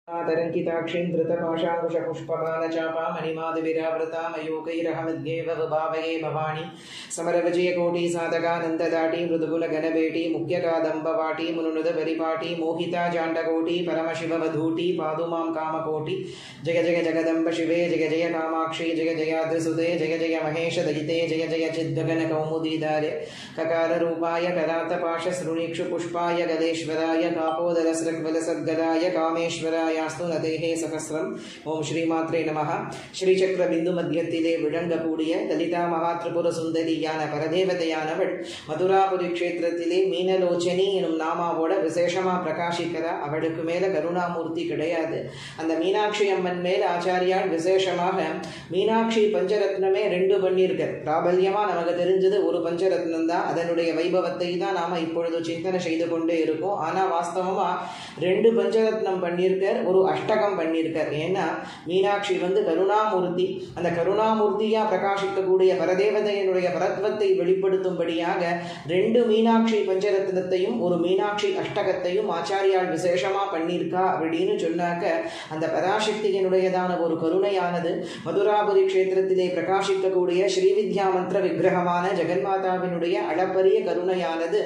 तरङ्किताक्षीं धृतपाशाङ्कुशपुष्पमानचापामणिमादिविरावृता मयूकैरहमद्येव भावये भवानी समरविजयकोटिसाधकानन्ददाटी मृदुकुलगणबेटी मुख्यकादम्बवाटी मुनुनुदपरिपाटी मोहिता जाण्डकोटी परमशिववधूटी पादु मां कामकोटि जय जय जगदम्ब शिवे जय जय कामाक्षी जय जयाद्रिसुते जय जय महेशदयिते जय जय चिद्गगनकौमुदीधारे ककाररूपाय करातपाशसृणीक्षु पुष्पाय गलेश्वराय कापोदरसृग्वलसद्गदाय காமேஸ்வராயாஸ்து நதேகே சகசிரம் ஓம் ஸ்ரீமாத்ரே நமஹ ஸ்ரீசக்கர பிந்து மத்தியத்திலே விளங்கக்கூடிய லலிதா மகா திரிபுர சுந்தரியான பரதேவதையானவள் மதுராபுரி க்ஷேத்திரத்திலே மீனலோச்சனி எனும் நாமாவோட விசேஷமா பிரகாசிக்கிறா அவளுக்கு மேல கருணாமூர்த்தி கிடையாது அந்த மீனாட்சி அம்மன் மேல் ஆச்சாரியால் விசேஷமாக மீனாட்சி பஞ்சரத்னமே ரெண்டு பண்ணியிருக்கார் பிராபல்யமா நமக்கு தெரிஞ்சது ஒரு பஞ்சரத்னம் தான் அதனுடைய வைபவத்தை தான் நாம இப்பொழுது சிந்தனை செய்து கொண்டே இருக்கோம் ஆனா வாஸ்தவமா ரெண்டு பஞ்சரத்னம் பண்ணியிருக்கார் ஒரு அஷ்டகம் பண்ணியிருக்கார் ஏன்னா மீனாட்சி வந்து கருணாமூர்த்தி அந்த கருணாமூர்த்தியா பிரகாசிக்கக்கூடிய பரதேவதையினுடைய பரத்வத்தை வெளிப்படுத்தும்படியாக ரெண்டு மீனாட்சி பஞ்சரத்னத்தையும் ஒரு மீனாட்சி அஷ்டகத்தையும் ஆச்சாரியால் விசேஷமா பண்ணியிருக்கா அப்படின்னு சொன்னாக்க அந்த பராசக்தியினுடையதான ஒரு கருணையானது மதுராபுரி க்ஷேத்திரத்திலே பிரகாசிக்கக்கூடிய ஸ்ரீவித்யா மந்திர விக்கிரகமான ஜெகன்மாதாவினுடைய அளப்பரிய கருணையானது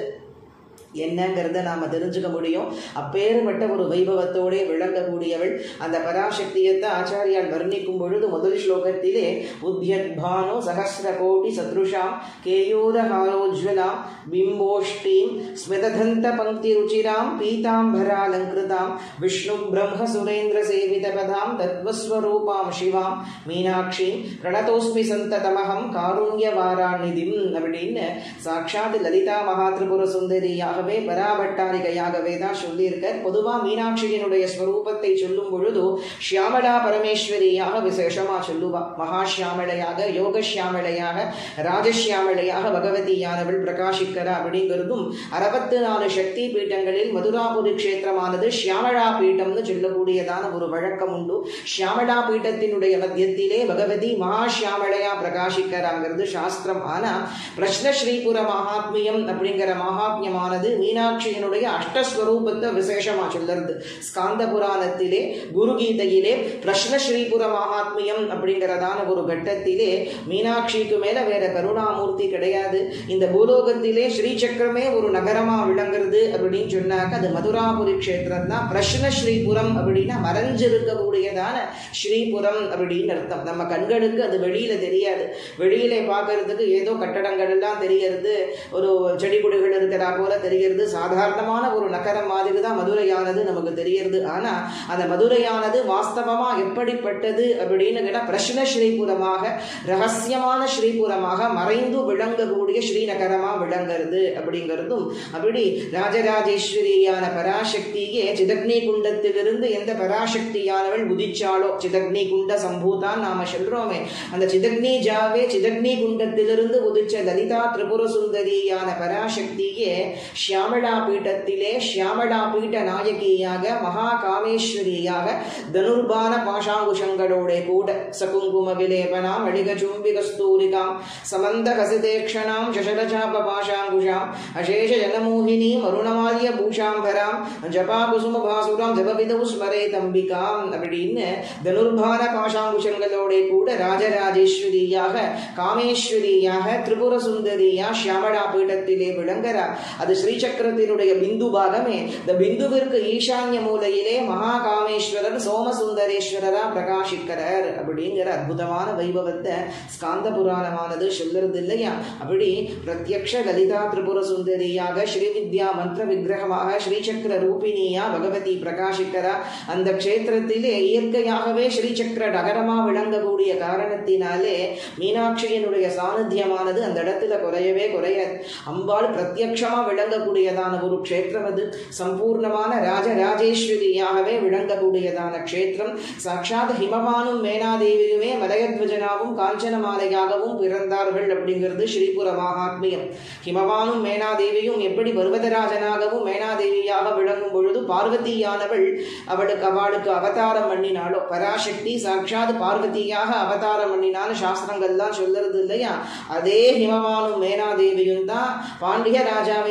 என்னங்கிறத நாம் தெரிஞ்சுக்க முடியும் அப்பேறுபட்ட ஒரு வைபவத்தோடே விளங்கக்கூடியவள் அந்த பராசக்தியத்தை ஆச்சாரியால் வர்ணிக்கும் பொழுது முதல் ஸ்லோகத்திலே உத்யத்பானு சகசிர கோடி சத்ருஷாம் கேயூரஹாரோஜ்வலாம் பிம்போஷ்டீம் ஸ்மிததந்த பங்கி ருச்சிராம் பீதாம்பராலங்கிருதாம் விஷ்ணு பிரம்ம சுரேந்திர சேவிதபதாம் தத்வஸ்வரூபாம் சிவாம் மீனாட்சி பிரணதோஸ்மி சந்ததமகம் காருண்ய வாராநிதிம் அப்படின்னு சாட்சாத் லலிதா மகாத்ரிபுர சுந்தரியாக ஆகவே பராபட்டாரிகையாகவே தான் சொல்லியிருக்கார் பொதுவாக மீனாட்சியினுடைய ஸ்வரூபத்தை சொல்லும் பொழுது ஷியாமலா பரமேஸ்வரியாக விசேஷமா சொல்லுவா மகாஷியாமலையாக யோகஷியாமலையாக ராஜஷியாமலையாக பகவதியானவள் பிரகாசிக்கிறா அப்படிங்கிறதும் அறுபத்து நாலு சக்தி பீட்டங்களில் மதுராபுரி கஷேத்திரமானது ஷியாமலா பீட்டம்னு சொல்லக்கூடியதான ஒரு வழக்கம் உண்டு ஷியாமலா பீட்டத்தினுடைய மத்தியத்திலே பகவதி மகாஷியாமலையா பிரகாசிக்கிறாங்கிறது சாஸ்திரம் ஆனா பிரஷ்ன ஸ்ரீபுர மகாத்மியம் அப்படிங்கிற மகாத்மியமான ஆனது மீனாட்சியினுடைய அஷ்டஸ்வரூபத்தை விசேஷமா சொல்லுறது ஸ்காந்த புராணத்திலே குரு கீதையிலே பிரஷ்ன ஸ்ரீபுர மகாத்மியம் அப்படிங்கிறதான ஒரு கட்டத்திலே மீனாட்சிக்கு மேல வேற கருணாமூர்த்தி கிடையாது இந்த பூலோகத்திலே ஸ்ரீ சக்கரமே ஒரு நகரமா விளங்குறது அப்படின்னு சொன்னாக்க அது மதுராபுரி கஷேத்திரம் தான் பிரஷ்ன ஸ்ரீபுரம் அப்படின்னா மறைஞ்சிருக்கக்கூடியதான ஸ்ரீபுரம் அப்படின்னு அர்த்தம் நம்ம கண்களுக்கு அது வெளியில தெரியாது வெளியில பார்க்கறதுக்கு ஏதோ கட்டடங்கள் எல்லாம் தெரியறது ஒரு செடி கொடிகள் இருக்கிறா போல தெரிகிறது சாதாரணமான ஒரு நகரம் மாதிரி தான் மதுரையானது நமக்கு தெரிகிறது ஆனா அந்த மதுரையானது வாஸ்தவமா எப்படிப்பட்டது அப்படின்னு கேட்டா பிரஷ்ன ஸ்ரீபுரமாக ரகசியமான ஸ்ரீபுரமாக மறைந்து விளங்கக்கூடிய ஸ்ரீநகரமா விளங்குறது அப்படிங்கிறதும் அப்படி ராஜராஜேஸ்வரியான பராசக்தியே சிதக்னி குண்டத்திலிருந்து எந்த பராசக்தியானவள் உதிச்சாலோ சிதக்னி குண்ட சம்பூதான் நாம சொல்றோமே அந்த சிதக்னி ஜாவே சிதக்னி குண்டத்திலிருந்து உதிச்ச லலிதா திரிபுர சுந்தரியான பராசக்தியே ஷியாமளா பீட்டத்திலே ஷியாமளா பீட்ட நாயகியாக மகா காமேஸ்வரியாக தனுர்பான பாஷாங்குஷங்களோட கூட சகுங்கும விலேபனாம் அழிக சும்பி கஸ்தூரிகாம் சமந்த கசிதேக்ஷணாம் சசலசாப பாஷாங்குஷாம் அசேஷ ஜனமோகினீம் அருணமாரிய பூஷாம்பராம் ஜபா குசும பாசுராம் ஜபவிதவு ஸ்மரே தம்பிகாம் அப்படின்னு தனுர்பான பாஷாங்குஷங்களோட கூட ராஜராஜேஸ்வரியாக காமேஸ்வரியாக திரிபுர சுந்தரியா ஷியாமளா பீட்டத்திலே விளங்குகிறார் அது ஸ்ரீசக்கரத்தினுடைய பிந்து பாகமே இந்த பிந்துவிற்கு ஈசான்ய மூலையிலே மகாகாமேஸ்வரர் சோமசுந்தரேஸ்வரரா பிரகாசிக்கிறார் அப்படிங்கிற அற்புதமான வைபவத்தை ஸ்காந்த புராணமானது சொல்லுறது இல்லையா அப்படி பிரத்யக்ஷ லலிதா திரிபுர சுந்தரியாக ஸ்ரீவித்யா மந்திர விக்கிரகமாக ஸ்ரீசக்கர ரூபிணியா பகவதி பிரகாசிக்கிறா அந்த க்ஷேத்திரத்திலே இயற்கையாகவே ஸ்ரீசக்கர நகரமா விளங்கக்கூடிய காரணத்தினாலே மீனாட்சியினுடைய சாநித்தியமானது அந்த இடத்துல குறையவே குறையாது அம்பாள் பிரத்யக்ஷமா விளங்கக்கூடியதான ஒரு க்ஷேத்திரம் அது சம்பூர்ணமான ராஜராஜேஸ்வரியாகவே விளங்கக்கூடியதான க்ஷேத்திரம் சாட்சாத் ஹிமவானும் மேனாதேவியுமே மலையத்வஜனாவும் காஞ்சனமாலையாகவும் பிறந்தார்கள் அப்படிங்கிறது ஸ்ரீபுர மகாத்மியம் ஹிமவானும் மேனாதேவியும் எப்படி பர்வதராஜனாகவும் மேனாதேவியாக விளங்கும் பொழுது பார்வதியானவள் அவளுக்கு அவளுக்கு அவதாரம் பண்ணினாலோ பராசக்தி சாட்சாத் பார்வதியாக அவதாரம் பண்ணினான்னு சாஸ்திரங்கள்லாம் சொல்லுறது இல்லையா அதே ஹிமவானும் மேனாதேவியும் தான் பாண்டிய ராஜாவினுடையதான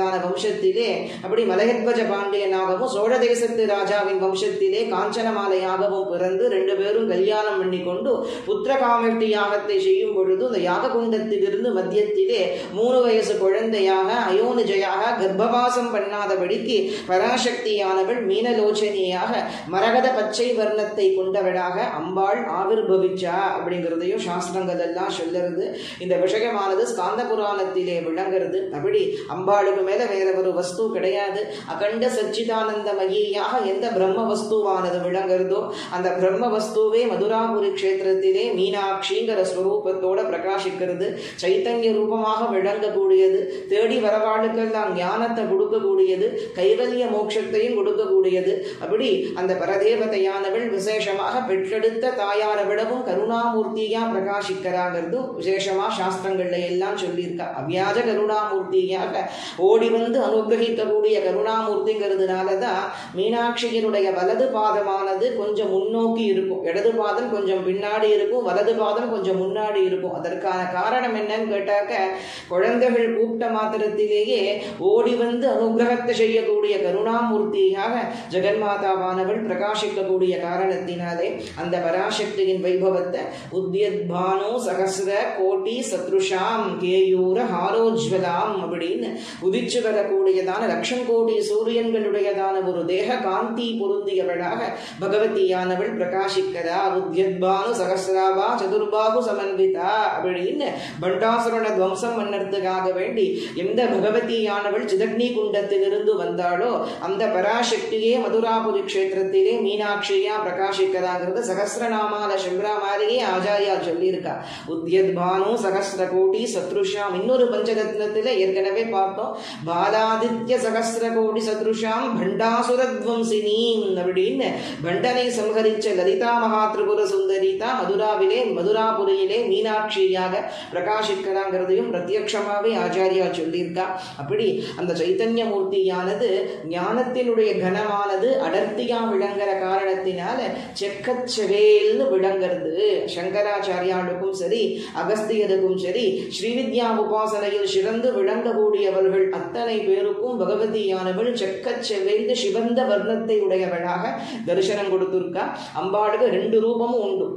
தேசத்தவரான வம்சத்திலே அப்படி மலையத்வஜ பாண்டியனாகவும் சோழ தேசத்து ராஜாவின் வம்சத்திலே காஞ்சனமாலையாகவும் பிறந்து ரெண்டு பேரும் கல்யாணம் பண்ணி கொண்டு புத்திர காமெட்டி யாகத்தை செய்யும் பொழுது அந்த யாக குண்டத்திலிருந்து மத்தியத்திலே மூணு வயசு குழந்தையாக அயோனிஜையாக கர்ப்பவாசம் பண்ணாதபடிக்கு பராசக்தியானவள் மீனலோச்சனியாக மரகத பச்சை வர்ணத்தை கொண்டவளாக அம்பாள் ஆவிர்பவிச்சா அப்படிங்கிறதையும் சாஸ்திரங்கள் எல்லாம் சொல்லுறது இந்த விஷயமானது ஸ்காந்த புராணத்திலே விளங்குறது அப்படி அம்பாளுக்கு மேல வேற ஒரு வஸ்து கிடையாது அகண்ட சச்சிதானந்த மகியாக எந்த பிரம்ம வஸ்துவானது விளங்குறதோ அந்த பிரம்ம வஸ்துவே மதுராபுரி க்ஷேத்திரத்திலே மீனாட்சிங்கிற ஸ்வரூபத்தோட பிரகாசிக்கிறது சைத்தன்ய ரூபமாக விளங்கக்கூடியது தேடி வரவாளுக்கெல்லாம் ஞானத்தை கொடுக்கக்கூடியது கைவல்ய மோட்சத்தையும் கொடுக்கக்கூடியது அப்படி அந்த பரதேவதையானவள் விசேஷமாக பெற்றெடுத்த தாயாரை விடவும் கருணாமூர்த்தியா பிரகாசிக்கிறாங்கிறது விசேஷமா சாஸ்திரங்கள்ல எல்லாம் சொல்லியிருக்கா அவ்யாஜ கருணாமூர்த்தியாக ஓடி வந்து அனுகிரகிக்கக்கூடிய கருணாமூர்த்திங்கிறதுனால தான் மீனாட்சியினுடைய வலது பாதமானது கொஞ்சம் முன்னோக்கி இருக்கும் இடது பாதம் கொஞ்சம் பின்னாடி இருக்கும் வலது பாதம் கொஞ்சம் முன்னாடி இருக்கும் அதற்கான காரணம் என்னன்னு கேட்டாக்க குழந்தைகள் கூப்பிட்ட மாத்திரத்திலேயே ஓடி வந்து அனுகிரகத்தை செய்யக்கூடிய கருணாமூர்த்தியாக ஜெகன்மாதாவானவள் பிரகாசிக்கக்கூடிய காரணத்தினாலே அந்த பராசக்தியின் வைபவத்தை உத்யத்பானு சகசிர கோட்டி சத்ருஷாம் கேயூர ஹாரோஜ்வலாம் அப்படின்னு உதிச்சு வரக்கூடியதான லட்சம் கோடி சூரியன்களுடையதான ஒரு தேக காந்தி பொருந்தியவளாக பகவதியானவள் பிரகாசிக்கிறா உத்யத்பானு சகசிராபா சதுர்பாகு சமன்விதா அப்படின்னு பண்டாசுரனை துவம்சம் பண்ணறதுக்காக வேண்டி எந்த பகவதியானவள் சிதக்னி குண்டத்திலிருந்து வந்தாளோ அந்த பராசக்தியே மதுராபுரி க்ஷேத்திரத்திலே மீனாட்சியா பிரகாசிக்கிறாங்கிறது சகசிரநாமால சொல்றா மாதிரியே ஆச்சாரியா சொல்லியிருக்கா உத்யத்பானு சகசிர கோடி சத்ருஷாம் இன்னொரு பஞ்சரத்னத்துல ஏற்கனவே பார்த்தோம் பாலாதித்ய சகசிர கோடி சத்ருஷாம் பண்டாசுரத்வம்சினீம் அப்படின்னு பண்டனை சம்ஹரிச்ச லலிதா மகா திரிபுர சுந்தரி தான் மதுராவிலே மதுராபுரியிலே மீனாட்சியாக பிரகாசிக்கிறாங்கிறதையும் பிரத்யக்ஷமாவே ஆச்சாரியா சொல்லியிருக்கா அப்படி அந்த சைத்தன்ய மூர்த்தியானது ஞானத்தினுடைய கனமானது அடர்த்தியா விளங்குற காரணத்தினால செக்கச்செவேல்னு விளங்குறது சங்கராச்சாரியாளுக்கும் சரி அகஸ்தியருக்கும் சரி ஸ்ரீவித்யா உபாசனையில் சிறந்து விளங்கக்கூடியவர்கள் அத்தனை பேருக்கும் பகவதியானவள் செக்கச்செவேல்னு சிவந்த வர்ணத்தை உடையவளாக தரிசனம் கொடுத்திருக்கா அம்பாளுக்கு ரெண்டு ரூபமும் உண்டு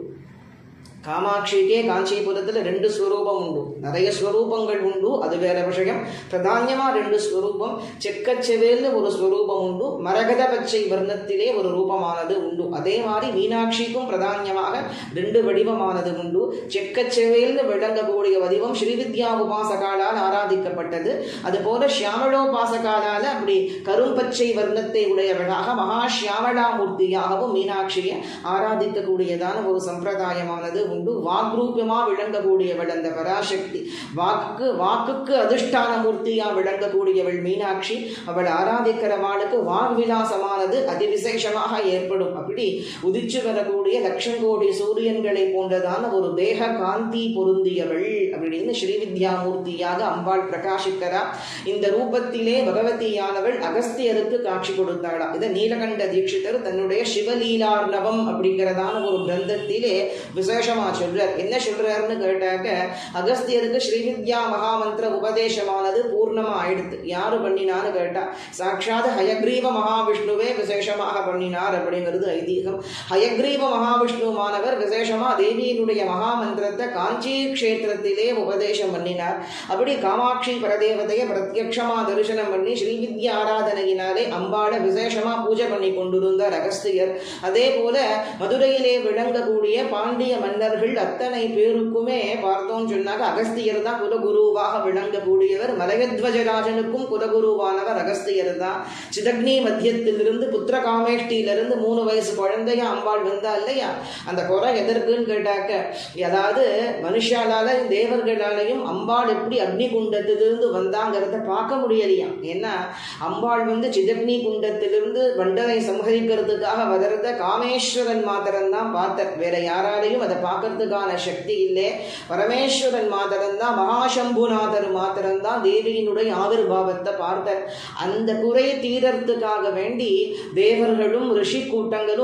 காமாட்சிக்கே காஞ்சிபுரத்தில் ரெண்டு ஸ்வரூபம் உண்டு நிறைய ஸ்வரூபங்கள் உண்டு அது வேற விஷயம் பிரதானியமா ரெண்டு ஸ்வரூபம் செக்கச்செவேல்னு ஒரு ஸ்வரூபம் உண்டு மரகத பச்சை வர்ணத்திலே ஒரு ரூபமானது உண்டு அதே மாதிரி மீனாட்சிக்கும் பிரதானியமாக ரெண்டு வடிவமானது உண்டு செக்கச்செவேல்னு விளங்கக்கூடிய வடிவம் ஸ்ரீவித்யா உபாசகாலால் ஆராதிக்கப்பட்டது அதுபோல சியாமளோபாசகாலால அப்படி கரும்பச்சை வர்ணத்தை உடையவளாக மகா சியாமளாமூர்த்தியாகவும் மீனாட்சியை ஆராதிக்கக்கூடியதான ஒரு சம்பிரதாயமானது உண்டு வாக்ரூபமா விளங்கக்கூடியவள் அந்த பராசக்தி வாக்கு வாக்குக்கு அதிஷ்டான மூர்த்தியா விளங்கக்கூடியவள் மீனாட்சி அவள் ஆராதிக்கிறவாளுக்கு வாக்விலாசமானது அதிவிசேஷமாக ஏற்படும் அப்படி உதிச்சு வரக்கூடிய லட்சம் கோடி சூரியன்களை போன்றதான ஒரு தேக காந்தி பொருந்தியவள் அப்படின்னு ஸ்ரீவித்யா மூர்த்தியாக அம்பாள் பிரகாசிக்கிறா இந்த ரூபத்திலே பகவதியானவள் அகஸ்தியருக்கு காட்சி கொடுத்தாளா இதை நீலகண்ட தீட்சிதர் தன்னுடைய சிவலீலார்ணவம் அப்படிங்கிறதான ஒரு கிரந்தத்திலே விசேஷமா சொல்றார் என்ன சொல்றாருன்னு கேட்டாக்க அகஸ்தியருக்கு ஸ்ரீவித்யா மகாமந்திர உபதேசமானது பூர்ணமா ஆயிடுத்து யாரு பண்ணினான்னு கேட்டா சாட்சாத் ஹயக்ரீவ மகாவிஷ்ணுவே விசேஷமாக பண்ணினார் அப்படிங்கிறது ஐதீகம் ஹயக்ரீவ மகாவிஷ்ணுவானவர் விசேஷமா தேவியினுடைய மகாமந்திரத்தை காஞ்சி க்ஷேத்திரத்திலே உபதேசம் பண்ணினார் அப்படி காமாட்சி பரதேவதையை பிரத்யக்ஷமா தரிசனம் பண்ணி ஸ்ரீவித்யா ஆராதனையினாலே அம்பாளை விசேஷமா பூஜை பண்ணி கொண்டிருந்தார் அகஸ்தியர் அதே போல மதுரையிலே விளங்கக்கூடிய பாண்டிய மன்னர்கள் அத்தனை பேருக்குமே பார்த்தோம் சொன்னாக்க அகஸ்தியர் தான் குலகுருவாக விளங்கக்கூடியவர் மலையத்வஜராஜனுக்கும் குலகுருவானவர் அகஸ்தியர் தான் சிதக்னி மத்தியத்திலிருந்து புத்திர காமேஷ்டியிலிருந்து மூணு வயசு குழந்தைய அம்பாள் வந்தா இல்லையா அந்த குறை எதற்குன்னு கேட்டாக்க அதாவது மனுஷாலால தேவர்களாலையும் அம்பாள் எப்படி அக்னி குண்டத்திலிருந்து வந்தாங்கிறத பார்க்க முடியலையா ஏன்னா அம்பாள் வந்து சிதக்னி குண்டத்திலிருந்து வண்டனை சம்ஹரிக்கிறதுக்காக வதறத காமேஸ்வரன் மாத்திரம்தான் பார்த்தார் வேற யாராலையும் அதை பார்க்கறதுக்கான சக்தி இல்லை பரமேஸ்வரன் மாத்திரம்தான் மகாசம்புநாதர் மாத்திரம்தான் தேவியினுடைய ஆவிர்வாவத்தை பார்த்தார் அந்த குறை தீரத்துக்காக வேண்டி தேவர்களும் ரிஷி கூட்டங்களும்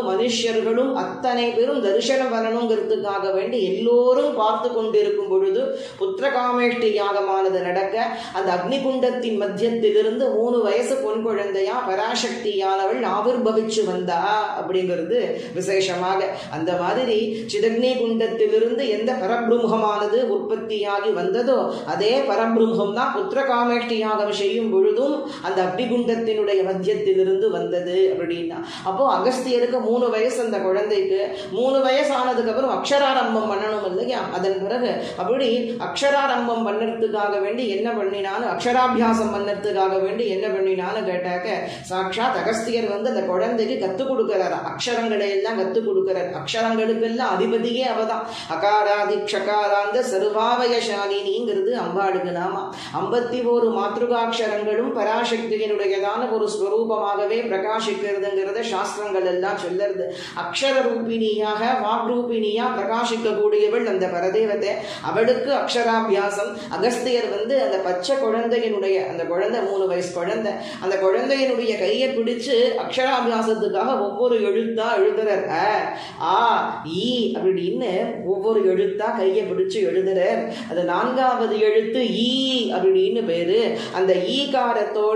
மனுஷர்களும் அத்தனை பேரும் தரிசனம் வரணுங்கிறதுக்காக வேண்டி எல்லோரும் பார்த்து கொண்டிருக்கும் பொழுது புத்திரகாமேஷ்டி யாகமானது நடக்க அந்த அக்னிகுண்டத்தின் மத்தியத்திலிருந்து மூணு வயசு பொன் குழந்தையா பராசக்தியானவள் ஆவிர்பவிச்சு வந்தா அப்படிங்கிறது விசேஷமாக அந்த மாதிரி சிதக்னி குண்டத்திலிருந்து எந்த பரபிரம்மமானது உற்பத்தியாகி வந்ததோ அதே பரபிரம்மம் தான் புத்திரகாமேஷ்டி யாகம் செய்யும் பொழுதும் அந்த அக்னிகுண்டத்தினுடைய மத்தியத்திலிருந்து வந்தது அப்படின்னா அப்போ அகஸ்தியருக்கு மூணு வயசு அந்த குழந்தைக்கு மூணு வயசானதுக்கு அப்புறம் அக்ஷராரம்பம் பண்ணணும் இல்லையா அதன் பிறகு அப்படி அக்ஷராரம்பம் பண்ணறதுக்காக வேண்டி என்ன பண்ணினான்னு அக்ஷராபியாசம் பண்ணறதுக்காக வேண்டி என்ன பண்ணினான்னு கேட்டாக்க சாட்சாத் அகஸ்தியர் வந்து அந்த குழந்தைக்கு கத்துக் கொடுக்கிறார் அக்ஷரங்களை எல்லாம் கத்துக் கொடுக்கிறார் அக்ஷரங்களுக்கெல்லாம் அதிபதியே அவதான் அகாராதி க்ஷகாராந்த சர்வாவயசாலினிங்கிறது அம்பாளுக்கு நாமா ஐம்பத்தி ஒரு மாத்ருகாட்சரங்களும் பராசக்தியினுடையதான ஒரு ஸ்வரூபமாகவே பிரகாசிக்கிறதுங்கிறத சாஸ்திரங்கள் எல்லாம் சொல்லுறது அக்ஷர ரூபிணியாக வாக்ரூபிணியா பிரகாசிக்கக்கூடியவள் அந்த பரதேவத்தை அவளுக்கு அக்ஷராபியாசம் அகஸ்தியர் வந்து அந்த பச்சை குழந்தையினுடைய அந்த குழந்தை மூணு வயசு குழந்தை அந்த குழந்தையினுடைய கையை பிடிச்சு அக்ஷராபியாசத்துக்காக ஒவ்வொரு எழுத்தா எழுதுறார் அ ஆ ஈ அப்படின்னு ஒவ்வொரு எழுத்தா கையை பிடிச்சு எழுதுறார் அது நான்காவது எழுத்து ஈ அப்படின்னு பேரு அந்த ஈகாரத்தோட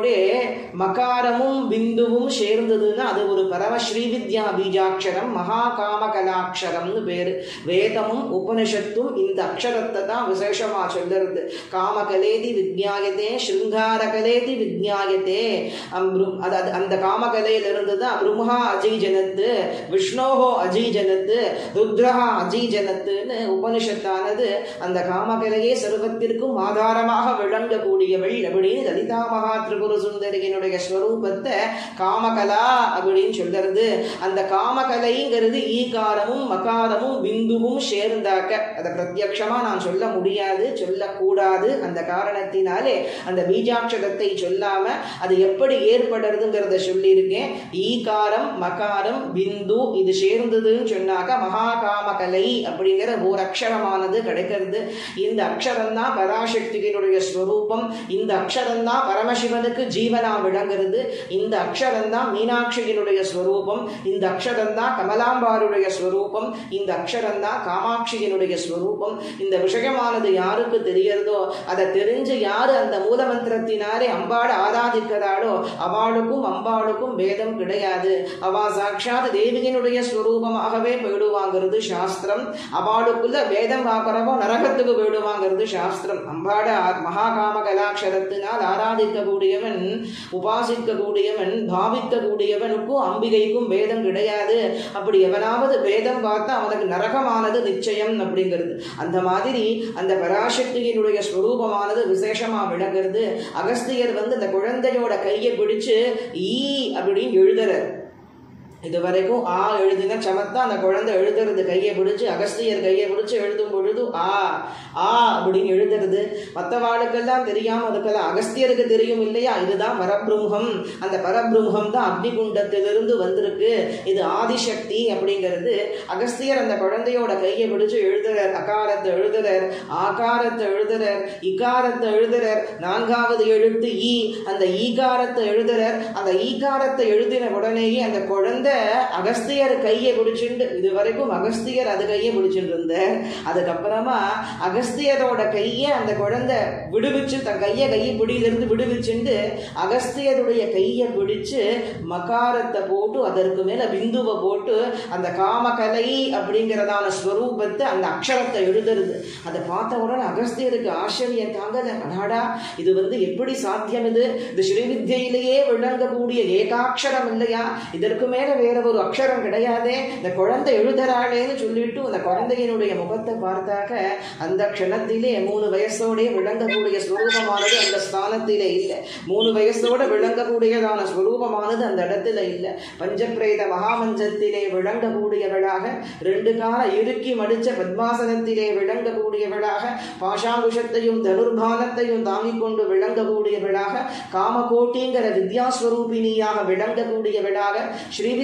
மகாரமும் பிந்துவும் சேர்ந்ததுன்னா அது ஒரு பரம ஸ்ரீவித்யா பீஜாட்சரம் மகா காமகலாட்சரம்னு பேரு வேதமும் உபனிஷத்தும் இந்த அக்ஷரத்தை தான் விசேஷமா சொல்லுறது காமகலேதி விஜ்ஞாயத்தே ஸ்ருங்காரகலேதி விஜ்ஞாயத்தே அம் அது அது அந்த காமகலையிலிருந்து தான் பிரம்மா அஜீஜனத்து விஷ்ணோஹோ அஜீஜனத்து ருத்ரஹா அஜீஜனத்துன்னு உபனிஷத்தானது அந்த காமகலையே சர்வத்திற்கும் ஆதாரமாக விளங்கக்கூடியவள் அப்படின்னு லலிதா மகா திரிபுர சுந்தரியினுடைய ஸ்வரூபத்தை காமகலா அப்படின்னு சொல்றது அந்த காமகலைங்கிறது ஈகாரமும் மகாரமும் பிந்துவும் சேர்ந்தாக்க அதை பிரத்யக்ஷமா நான் சொல்ல முடியாது சொல்லக்கூடாது அந்த காரணத்தினாலே அந்த பீஜாட்சரத்தை சொல்லாம அது எப்படி ஏற்படுறதுங்கிறத சொல்லியிருக்கேன் ஈகாரம் மகாரம் பிந்து இது சேர்ந்ததுன்னு சொன்னாக்க மகா காமகலை அப்படிங்கிற ஒரு அக்ஷரமானது கிடைக்கிறது இந்த அக்ஷரம் தான் பராசக்தியினுடைய ஸ்வரூபம் இந்த அக்ஷரம் தான் பரமசிவனுக்கு ஜீவனா விளங்குறது இந்த அக்ஷரம் தான் மீனாட்சியினுடைய ஸ்வரூபம் இந்த அக்ஷரம் தான் கமலாம்பாருடைய ஸ்வரூபம் இந்த அக்ஷரம் தான் காமாட்சியினுடைய ஸ்வரூபம் இந்த விஷயமானது யாருக்கு தெரியறதோ அதை தெரிஞ்சு யாரு அந்த மூலமந்திரத்தினாலே அம்பாடு ஆராதிக்கிறாளோ அவளுக்கும் அம்பாளுக்கும் வேதம் கிடையாது அவா சாட்சாத் தேவியினுடைய ஸ்வரூபமாகவே போயிடுவாங்கிறது சாஸ்திரம் அவளுக்குள்ள வேதம் பார்க்கிறவோ நரகத்துக்கு போயிடுவாங்கிறது சாஸ்திரம் அம்பாட மகாகாம கலாட்சரத்தினால் ஆராதிக்கக்கூடியவன் உபாசிக்கக்கூடியவன் பாவிக்கக்கூடியவனுக்கும் அம்பிகைக்கும் வேதம் கிடையாது அப்படி எவனாவது வேதம் பார்த்தா அவனுக்கு நரகமானது நிச்சயம் அப்படிங்கிறது அந்த மாதிரி அந்த பராசக்தியினுடைய ஸ்வரூபமானது விசேஷமா விளங்குறது அகஸ்தியர் வந்து அந்த குழந்தையோட கையை பிடிச்சு ஈ அப்படின்னு எழுதுறார் இது வரைக்கும் ஆ எழுதினா சமத்தா அந்த குழந்தை எழுதுறது கையை பிடிச்சு அகஸ்தியர் கையை பிடிச்சு எழுதும் பொழுது ஆ ஆ அப்படின்னு எழுதுறது மற்றவாளுக்கெல்லாம் தெரியாம அதுக்கெல்லாம் அகஸ்தியருக்கு தெரியும் இல்லையா இதுதான் பரபிரம்மம் அந்த பரபிரம்மம் தான் அக்னிகுண்டத்திலிருந்து வந்திருக்கு இது ஆதிசக்தி அப்படிங்கிறது அகஸ்தியர் அந்த குழந்தையோட கையை பிடிச்சு எழுதுறார் அகாரத்தை எழுதுறார் ஆகாரத்தை எழுதுறார் இகாரத்தை எழுதுறார் நான்காவது எழுத்து ஈ அந்த ஈகாரத்தை எழுதுறார் அந்த ஈகாரத்தை எழுதின உடனேயே அந்த குழந்தை அகஸ்தியர் கையை பிடிச்சிட்டு இது வரைக்கும் அகஸ்தியர் அது கையை பிடிச்சிட்டு இருந்தார் அதுக்கப்புறமா அகஸ்தியரோட கையை அந்த குழந்தை விடுவிச்சு தன் கையை கையை பிடியிலிருந்து விடுவிச்சுட்டு அகஸ்தியருடைய கையை பிடிச்சு மகாரத்தை போட்டு அதற்கு மேல பிந்துவை போட்டு அந்த காமகலை அப்படிங்கிறதான ஸ்வரூபத்தை அந்த அக்ஷரத்தை எழுதுறது அதை பார்த்த உடனே அகஸ்தியருக்கு ஆச்சரியம் தாங்கல அடாடா இது வந்து எப்படி சாத்தியம் இது இது ஸ்ரீவித்யிலேயே விளங்கக்கூடிய ஏகாட்சரம் இல்லையா இதற்கு மேல வேற ஒரு அக்ஷரம் கிடையாதே இந்த குழந்தை எழுதுறாளேன்னு சொல்லிட்டு அந்த குழந்தையினுடைய முகத்தை பார்த்தாக்க அந்த க்ஷணத்திலே மூணு வயசோடே விளங்கக்கூடிய ஸ்வரூபமானது அந்த ஸ்தானத்திலே இல்லை மூணு வயசோட விளங்கக்கூடியதான ஸ்வரூபமானது அந்த இடத்துல இல்லை பஞ்சப்பிரேத மகாமஞ்சத்திலே விளங்கக்கூடியவளாக ரெண்டு கால இறுக்கி மடிச்ச பத்மாசனத்திலே விளங்கக்கூடியவளாக பாஷாங்குஷத்தையும் தனுர்பானத்தையும் தாங்கிக் கொண்டு விளங்கக்கூடியவளாக காமகோட்டிங்கிற வித்யாஸ்வரூபிணியாக விளங்கக்கூடியவளாக ஸ்ரீவித்யா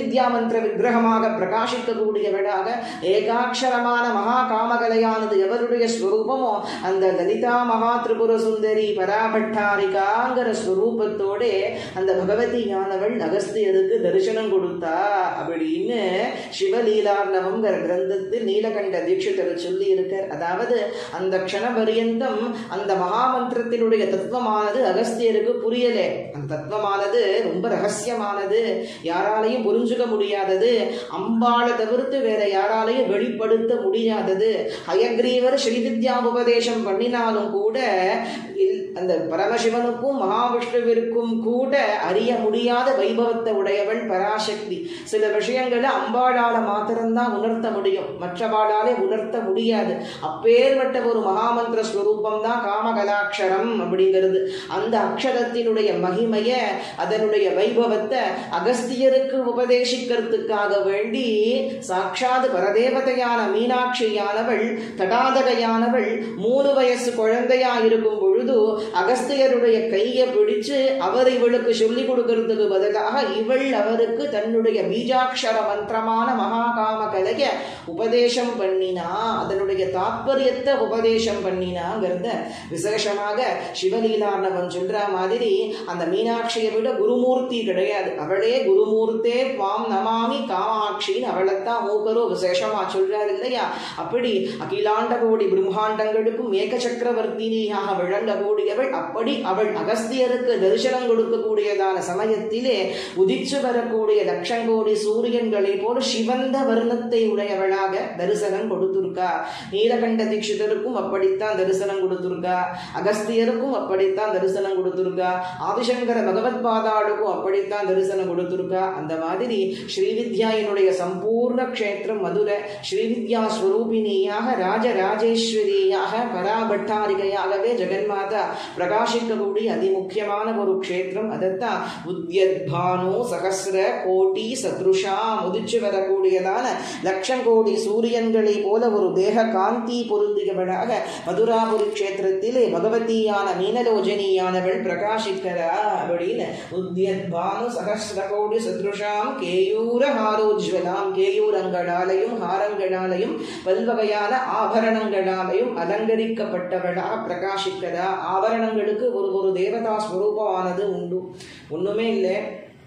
வித்யா மந்திர விக்கிரகமாக பிரகாசிக்கக்கூடியவளாக ஏகாட்சரமான மகா காமகலையானது எவருடைய ஸ்வரூபமோ அந்த லலிதா மகா திரிபுர சுந்தரி பராபட்டாரிகாங்கிற ஸ்வரூபத்தோட அந்த பகவதியானவள் அகஸ்தியருக்கு தரிசனம் கொடுத்தா அப்படின்னு சிவலீலார்ணவங்கிற கிரந்தத்தில் நீலகண்ட தீட்சிதர் சொல்லி இருக்கார் அதாவது அந்த க்ஷண பரியந்தம் அந்த மகாமந்திரத்தினுடைய தத்துவமானது அகஸ்தியருக்கு புரியலே அந்த தத்துவமானது ரொம்ப ரகசியமானது யாராலையும் புரிஞ்சுக்க முடியாதது அம்பாளை தவிர்த்து வேற யாராலையும் வெளிப்படுத்த முடியாதது ஹயக்ரீவர் ஸ்ரீவித்யா உபதேசம் பண்ணினாலும் கூட இல்- அந்த பரமசிவனுக்கும் மகாவிஷ்ணுவிற்கும் கூட அறிய முடியாத வைபவத்தை உடையவள் பராசக்தி சில விஷயங்களை அம்பாளால மாத்திரம்தான் உணர்த்த முடியும் மற்றவாளாலே உணர்த்த முடியாது அப்பேற்பட்ட ஒரு மகாமந்திர ஸ்வரூபம் தான் காமகலாட்சரம் அப்படிங்கிறது அந்த அக்ஷரத்தினுடைய மகிமைய அதனுடைய வைபவத்தை அகஸ்தியருக்கு உபதேசிக்கிறதுக்காக வேண்டி சாட்சாத் பரதேவதையான மீனாட்சியானவள் தடாதகையானவள் மூணு வயசு குழந்தையா இருக்கும் பொழுது அகஸ்தியருடைய கையை பிடிச்சு அவர் இவளுக்கு சொல்லி கொடுக்கறதுக்கு பதிலாக இவள் அவருக்கு தன்னுடைய பீஜாட்சர மந்திரமான மகாகாம கலைய உபதேசம் பண்ணினா அதனுடைய தாத்பரியத்தை உபதேசம் பண்ணினாங்கிறத விசேஷமாக சிவலீலார்ணவன் சொல்ற மாதிரி அந்த மீனாட்சியை விட குருமூர்த்தி கிடையாது அவளே குருமூர்த்தே துவாம் நமாமி காமாட்சின்னு அவளைத்தான் மூக்கரோ விசேஷமா சொல்றாரு இல்லையா அப்படி அகிலாண்ட கோடி பிரம்மாண்டங்களுக்கும் ஏக சக்கரவர்த்தினியாக விளங்கக்கூடியவள் அப்படி அவள் அகஸ்தியருக்கு தரிசனம் கொடுக்கக்கூடியதான சமயத்திலே உதிச்சு வரக்கூடிய லட்சங்கோடி சூரியன்களை போல சிவந்த வர்ணத்தை உடையவளாக தரிசனம் கொடுத்திருக்கா நீலகண்ட தீட்சிதருக்கும் அப்படித்தான் தரிசனம் கொடுத்திருக்கா அகஸ்தியருக்கும் அப்படித்தான் தரிசனம் கொடுத்திருக்கா ஆதிசங்கர பகவத் பாதாளுக்கும் அப்படித்தான் தரிசனம் கொடுத்திருக்கா அந்த மாதிரி ஸ்ரீவித்யாயினுடைய சம்பூர்ண க்ஷேத்திரம் மதுரை ஸ்ரீவித்யா ஸ்வரூபிணியாக ராஜராஜேஸ்வரியாக பராபட்டாரிகையாகவே ஜெகன்மாதா பிரகாசிக்கக்கூடிய அதிமுக்கியமான ஒரு க்ஷேத்திரம் அதைத்தான் உத்யத்பானு சகசிர கோட்டி சத்ருஷா முதிச்சு வரக்கூடியதான லட்சம் கோடி சூரியன்களை போல ஒரு தேக காந்தி பொருந்தியவளாக மதுராபுரி க்ஷேத்திரத்திலே பகவதியான மீனலோஜனியானவள் பிரகாசிக்கிறா அப்படின்னு உத்யத்பானு சகசிர கோடி சத்ருஷாம் கேயூர ஹாரோஜ்வலாம் கேயூரங்களாலையும் ஹாரங்களாலையும் பல்வகையான ஆபரணங்களாலையும் அலங்கரிக்கப்பட்டவளாக பிரகாசிக்கிறா ஆபரணங்களுக்கு ஒரு ஒரு தேவதா ஸ்வரூபமானது உண்டு ஒண்ணுமே இல்லை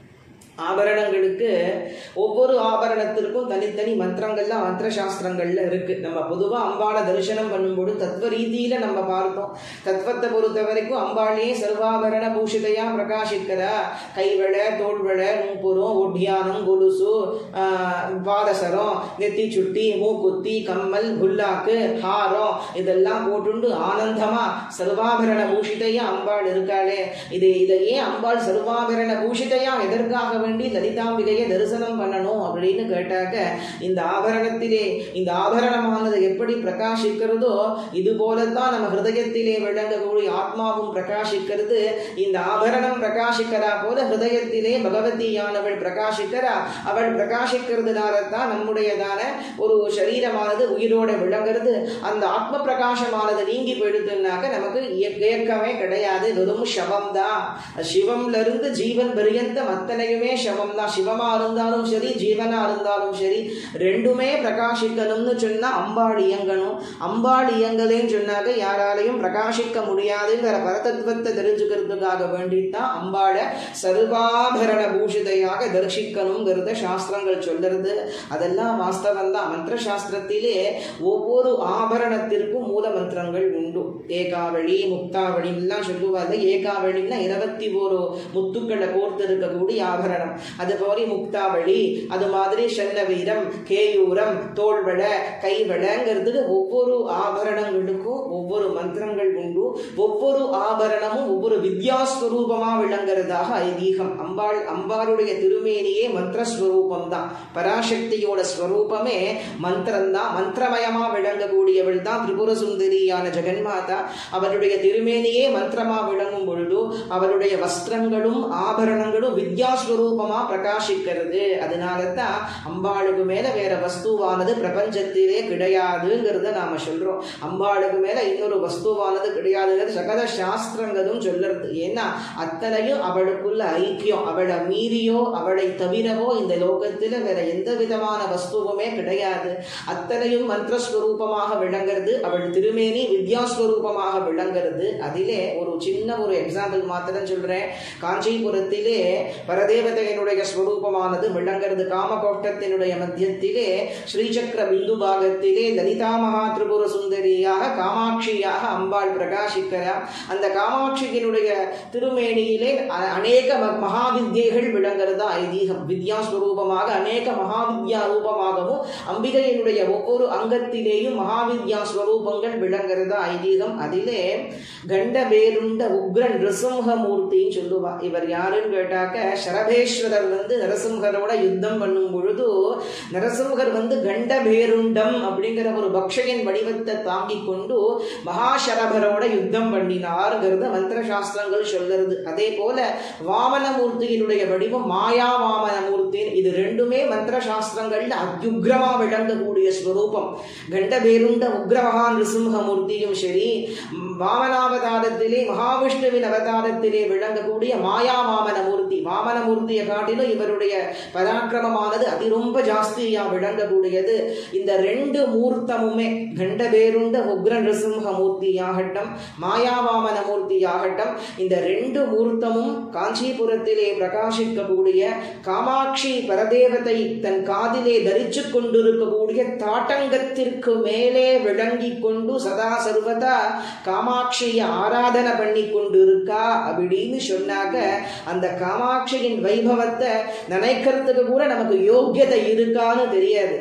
ஆபரணங்களுக்கு ஒவ்வொரு ஆபரணத்திற்கும் தனித்தனி மந்திரங்கள்லாம் மந்திர சாஸ்திரங்கள்ல இருக்கு நம்ம பொதுவா அம்பாளை தரிசனம் பண்ணும்போது தத்துவ ரீதியில நம்ம பார்த்தோம் தத்துவத்தை பொறுத்த வரைக்கும் அம்பாளையே சர்வாபரண பூஷிதையா பிரகாசிக்கிறா கைவளை தோள்வளை நூப்புரம் ஒட்டியானம் கொலுசு ஆஹ், பாதசரம் நெத்தி சுட்டி மூக்குத்தி கம்மல் குல்லாக்கு ஹாரம் இதெல்லாம் போட்டுண்டு ஆனந்தமா சர்வாபரண பூஷிதையா அம்பாள் இருக்காளே இது இதை ஏன் அம்பாள் சர்வாபரண பூஷிதையா எதற்காக வேண்டி லலிதாம்பிகையை தரிசனம் பண்ணணும் அப்படின்னு கேட்டாக்க இந்த ஆபரணத்திலே இந்த ஆபரணமானது எப்படி பிரகாசிக்கிறதோ இது போலத்தான் நம்ம ஹிருதயத்திலே விளங்கக்கூடிய ஆத்மாவும் பிரகாசிக்கிறது இந்த ஆபரணம் பிரகாசிக்கிறா போல ஹிருதயத்திலே பகவதியானவள் பிரகாசிக்கிறா அவள் பிரகாசிக்கிறதுனால தான் நம்முடையதான ஒரு சரீரமானது உயிரோட விளங்குறது அந்த ஆத்ம பிரகாசமானது நீங்கி போயிடுதுன்னாக்க நமக்கு இய- இயக்கமே கிடையாது வெறும் சவம் தான் சிவம்ல இருந்து ஜீவன் பரியந்தம் அத்தனையுமே சவம் தான் சிவமா இருந்தாலும் சரி ஜீவனா இருந்தாலும் சரி ரெண்டுமே பிரகாசிக்கணும்னு சொன்னா அம்பாள் இயங்கணும் அம்பாள் இயங்கலேன்னு சொன்னாக்க யாராலையும் பிரகாசிக்க முடியாதுங்கிற பரதத்துவத்தை தெரிஞ்சுக்கிறதுக்காக வேண்டித்தான் அம்பாளை சர்வாபரண பூஷிதையாக தரிசிக்கணுங்கிறத சாஸ்திரங்கள் சொல்லுறது அதெல்லாம் வாஸ்தவம் தான் மந்திர சாஸ்திரத்திலே ஒவ்வொரு ஆபரணத்திற்கும் மூல மந்திரங்கள் உண்டு ஏகாவளி முக்தாவளி எல்லாம் சொல்லுவாங்க ஏகாவளின்னா இருபத்தி ஒரு முத்துக்களை கோர்த்து இருக்கக்கூடிய ஆபரணம் அது போல முக்தாவளி அது மாதிரி செல்ல வீரம் கேயூரம் தோள்வளை கைவளைங்கிறதுக்கு ஒவ்வொரு ஆபரணங்களுக்கும் ஒவ்வொரு மந்திரங்கள் உண்டு ஒவ்வொரு ஆபரணமும் ஒவ்வொரு வித்யாஸ்வரூபமா விளங்குறதாக ஐதீகம் அம்பாள் அம்பாளுடைய திருமேனியே மந்திரஸ்வரூபம் தான் பராசக்தியோட ஸ்வரூபமே மந்திரம் தான் மந்திரமயமா விளங்கக்கூடியவள் தான் திரிபுர சுந்தரியான ஜெகன்மாதா அவருடைய திருமேனியே மந்திரமா விளங்கும் பொழுது அவருடைய வஸ்திரங்களும் ஆபரணங்களும் வித்யாஸ்வரூப ஸ்வரூபமா பிரகாசிக்கிறது அதனால தான் அம்பாளுக்கு மேல வேற வஸ்துவானது பிரபஞ்சத்திலே கிடையாதுங்கிறத நாம சொல்றோம் அம்பாளுக்கு மேல இன்னொரு வஸ்துவானது கிடையாதுங்கிறது சகல சாஸ்திரங்களும் சொல்லுறது ஏன்னா அத்தனையும் அவளுக்குள்ள ஐக்கியம் அவளை மீறியோ அவளை தவிரவோ இந்த லோகத்துல வேற எந்த விதமான வஸ்துவுமே கிடையாது அத்தனையும் மந்திரஸ்வரூபமாக விளங்குறது அவள் திருமேனி வித்யாஸ்வரூபமாக விளங்குறது அதிலே ஒரு சின்ன ஒரு எக்ஸாம்பிள் மாத்திரம் சொல்றேன் காஞ்சிபுரத்திலே பரதேவதையினுடைய ஸ்வரூபமானது விளங்குறது காமகோட்டத்தினுடைய மத்தியத்திலே ஸ்ரீசக்கர பிந்து பாகத்திலே லலிதா மகா திரிபுர சுந்தரியாக காமாட்சியாக அம்பாள் பிரகாசிக்கிறார் அந்த காமாட்சியினுடைய திருமேனியிலே அ- அநேக ம- மகாவித்யைகள் விளங்குறதா ஐதீகம் வித்யாஸ்வரூபமாக அநேக மகாவித்யா ரூபமாகவும் அம்பிகையினுடைய ஒவ்வொரு அங்கத்திலேயும் மகாவித்யா ஸ்வரூபங்கள் விளங்குறதா ஐதீகம் அதிலே கண்ட பேருண்ட உக்ரன் நிருசிம்ஹமூர்த்தின்னு சொல்லுவா இவர் யாருன்னு கேட்டாக்க சரபேஸ்வரர் வந்து நரசிம்ஹரோட யுத்தம் பண்ணும் பொழுது நரசிம்ஹர் வந்து கண்ட பேருண்டம் அப்படிங்கிற ஒரு பக்ஷையின் வடிவத்தை தாங்கி கொண்டு மகாசரபரோட யுத்தம் பண்ணினார்ங்கிறத மந்திர சாஸ்திரங்கள் சொல்லுறது அதே போல வாமனமூர்த்தியினுடைய வடிவம் மாயா வாமனமூர்த்தி இது ரெண்டுமே மந்திர சாஸ்திரங்கள்ல அத்யுக்ரமா விளங்கக்கூடிய ஸ்வரூபம் கண்ட பேருண்ட உக்ரமகா நிருசிம்ஹமூர்த்தியும் சரி ம், வாமனாவதாரத்திலே மகாவிஷ்ணுவின் அவதாரத்திலே விளங்கக்கூடிய மாயா வாமன மூர்த்தி வாமன மூர்த்தியை காட்டிலும் இவருடைய பராக்கிரமமானது அதி ரொம்ப ஜாஸ்தியா விளங்கக்கூடியது இந்த ரெண்டு மூர்த்தமுமே கண்ட பேருண்ட உக்ர நிருசிம்ஹ மூர்த்தியாகட்டும் மாயாவாமன மூர்த்தியாகட்டும் இந்த ரெண்டு மூர்த்தமும் காஞ்சிபுரத்திலே பிரகாசிக்கக்கூடிய காமாட்சி பரதேவதை தன் காதிலே தரிச்சு கொண்டிருக்கக்கூடிய தாட்டங்கத்திற்கு மேலே விளங்கி கொண்டு சதா சர்வதா காமாட்சியை ஆராதனை பண்ணி கொண்டு இருக்கா அப்படின்னு சொன்னாக்க அந்த காமாட்சியின் வைபவத்தை நினைக்கிறதுக்கு கூட நமக்கு யோக்கியதை இருக்கான்னு தெரியாது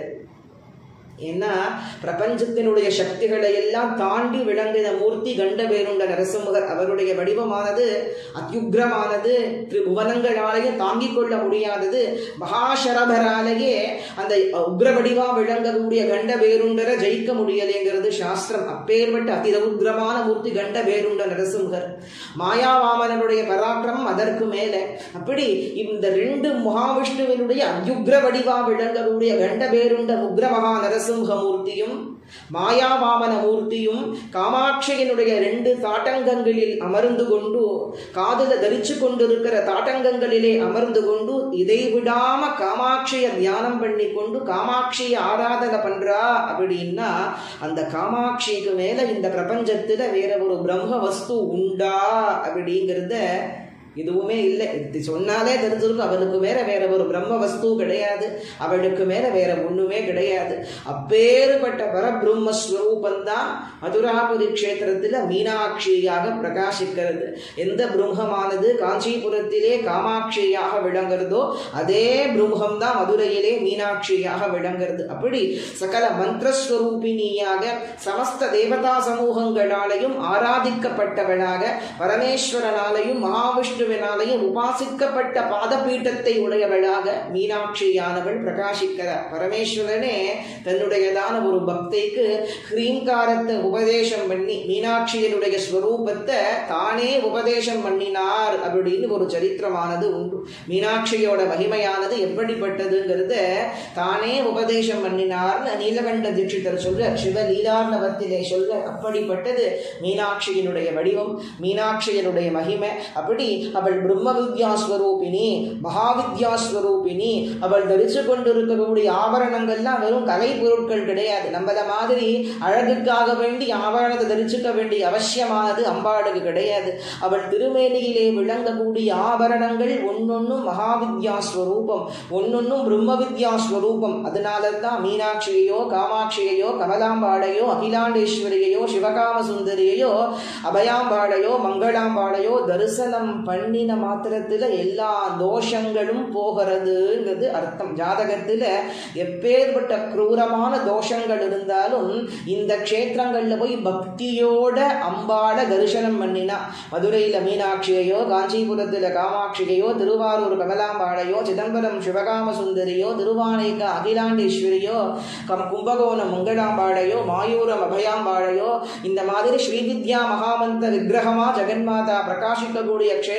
ஏன்னா பிரபஞ்சத்தினுடைய சக்திகளை எல்லாம் தாண்டி விளங்கின மூர்த்தி கண்ட பேருண்ட நரசிம்மகர் அவருடைய வடிவமானது அத்யுக்ரமானது திரிபுவனங்களாலேயே தாங்கிக் கொள்ள முடியாதது மகாசரபராலேயே அந்த உக்ர வடிவா விளங்கக்கூடிய கண்ட பேருண்டரை ஜெயிக்க முடியலைங்கிறது சாஸ்திரம் அப்பேற்பட்ட அதிரவுக்ரமான மூர்த்தி கண்ட பேருண்ட நரசிம்மகர் மாயாவாமனனுடைய பராக்கிரமம் அதற்கு மேலே அப்படி இந்த ரெண்டு மகாவிஷ்ணுவினுடைய அத்யுக்ர வடிவா விளங்கக்கூடிய கண்ட பேருண்ட உக்ர மகா நரசிம்ஹமூர்த்தியும் மாயாவாமன மூர்த்தியும் காமாட்சியினுடைய ரெண்டு தாட்டங்கங்களில் அமர்ந்து கொண்டு காதுல தரிச்சு கொண்டிருக்கிற தாட்டங்கங்களிலே அமர்ந்து கொண்டு இதை விடாம காமாட்சியை தியானம் பண்ணி கொண்டு காமாட்சியை ஆராதனை பண்றா அப்படின்னா அந்த காமாட்சிக்கு மேல இந்த பிரபஞ்சத்துல வேற ஒரு பிரம்ம வஸ்து உண்டா அப்படிங்கிறத இதுவுமே இல்லை இது சொன்னாலே தெரிஞ்சிருக்கும் அவனுக்கு மேல வேற ஒரு பிரம்ம வஸ்து கிடையாது அவளுக்கு மேல வேற ஒண்ணுமே கிடையாது அப்பேறுபட்ட பரபிரம்ம ஸ்வரூபந்தான் மதுராபுரி கஷேத்திரத்துல மீனாட்சியாக பிரகாசிக்கிறது எந்த பிரம்மமானது காஞ்சிபுரத்திலே காமாட்சியாக விளங்குறதோ அதே பிரம்மம் தான் மதுரையிலே மீனாட்சியாக விளங்குறது அப்படி சகல மந்திரஸ்வரூபிணியாக சமஸ்த தேவதா சமூகங்களாலையும் ஆராதிக்கப்பட்டவளாக பரமேஸ்வரனாலையும் மகாவிஷ்ணுவினாலையும் உபாசிக்கப்பட்ட பாதபீட்டத்தை உடையவளாக மீனாட்சியானவள் பிரகாசிக்கிறார் பரமேஸ்வரனே தன்னுடையதான ஒரு பக்தைக்கு ஹ்ரீங்காரத்தை உபதேசம் பண்ணி மீனாட்சியினுடைய ஸ்வரூபத்தை தானே உபதேசம் பண்ணினார் அப்படின்னு ஒரு சரித்திரமானது உண்டு மீனாட்சியோட மகிமையானது எப்படிப்பட்டதுங்கிறத தானே உபதேசம் பண்ணினார்னு நீலகண்ட தீட்சிதர் சொல்ற சிவலீலார்ணவத்திலே சொல்ற அப்படிப்பட்டது மீனாட்சியினுடைய வடிவம் மீனாட்சியினுடைய மகிமை அப்படி அவள் பிரம்ம வித்யாஸ்வரூபிணி மகாவித்யாஸ்வரூபிணி அவள் தரிச்சு கொண்டிருக்கக்கூடிய ஆபரணங்கள்லாம் வெறும் கலை பொருட்கள் கிடையாது நம்மள மாதிரி அழகுக்காக வேண்டி ஆபரணத்தை தரிச்சுக்க வேண்டிய அவசியமானது அம்பாளுக்கு கிடையாது அவள் திருமேனியிலே விளங்கக்கூடிய ஆபரணங்கள் ஒன்னொன்னும் மகாவித்யாஸ்வரூபம் ஒன்னொன்னும் பிரம்ம வித்யாஸ்வரூபம் அதனால தான் மீனாட்சியையோ காமாட்சியையோ கமலாம்பாளையோ அகிலாண்டேஸ்வரியையோ சிவகாம சுந்தரியையோ அபயாம்பாளையோ மங்களாம்பாளையோ தரிசனம் பண்ணின மாத்திரத்துல எல்லா தோஷங்களும் போகிறதுங்கிறது அர்த்தம் ஜாதகத்துல எப்பேற்பட்ட குரூரமான தோஷங்கள் இருந்தாலும் இந்த க்ஷேத்திரங்கள்ல போய் பக்தியோட அம்பாள தரிசனம் பண்ணினா மதுரையில மீனாட்சியையோ காஞ்சிபுரத்துல காமாட்சியையோ திருவாரூர் கமலாம்பாளையோ சிதம்பரம் சிவகாம சுந்தரியோ திருவானைக்க அகிலாண்டேஸ்வரியோ கம் கும்பகோணம் மங்களாம்பாளையோ மாயூரம் அபயாம்பாளையோ இந்த மாதிரி ஸ்ரீவித்யா மகாமந்த விக்கிரகமா ஜெகன்மாதா பிரகாசிக்கக்கூடிய க்ஷேத்திர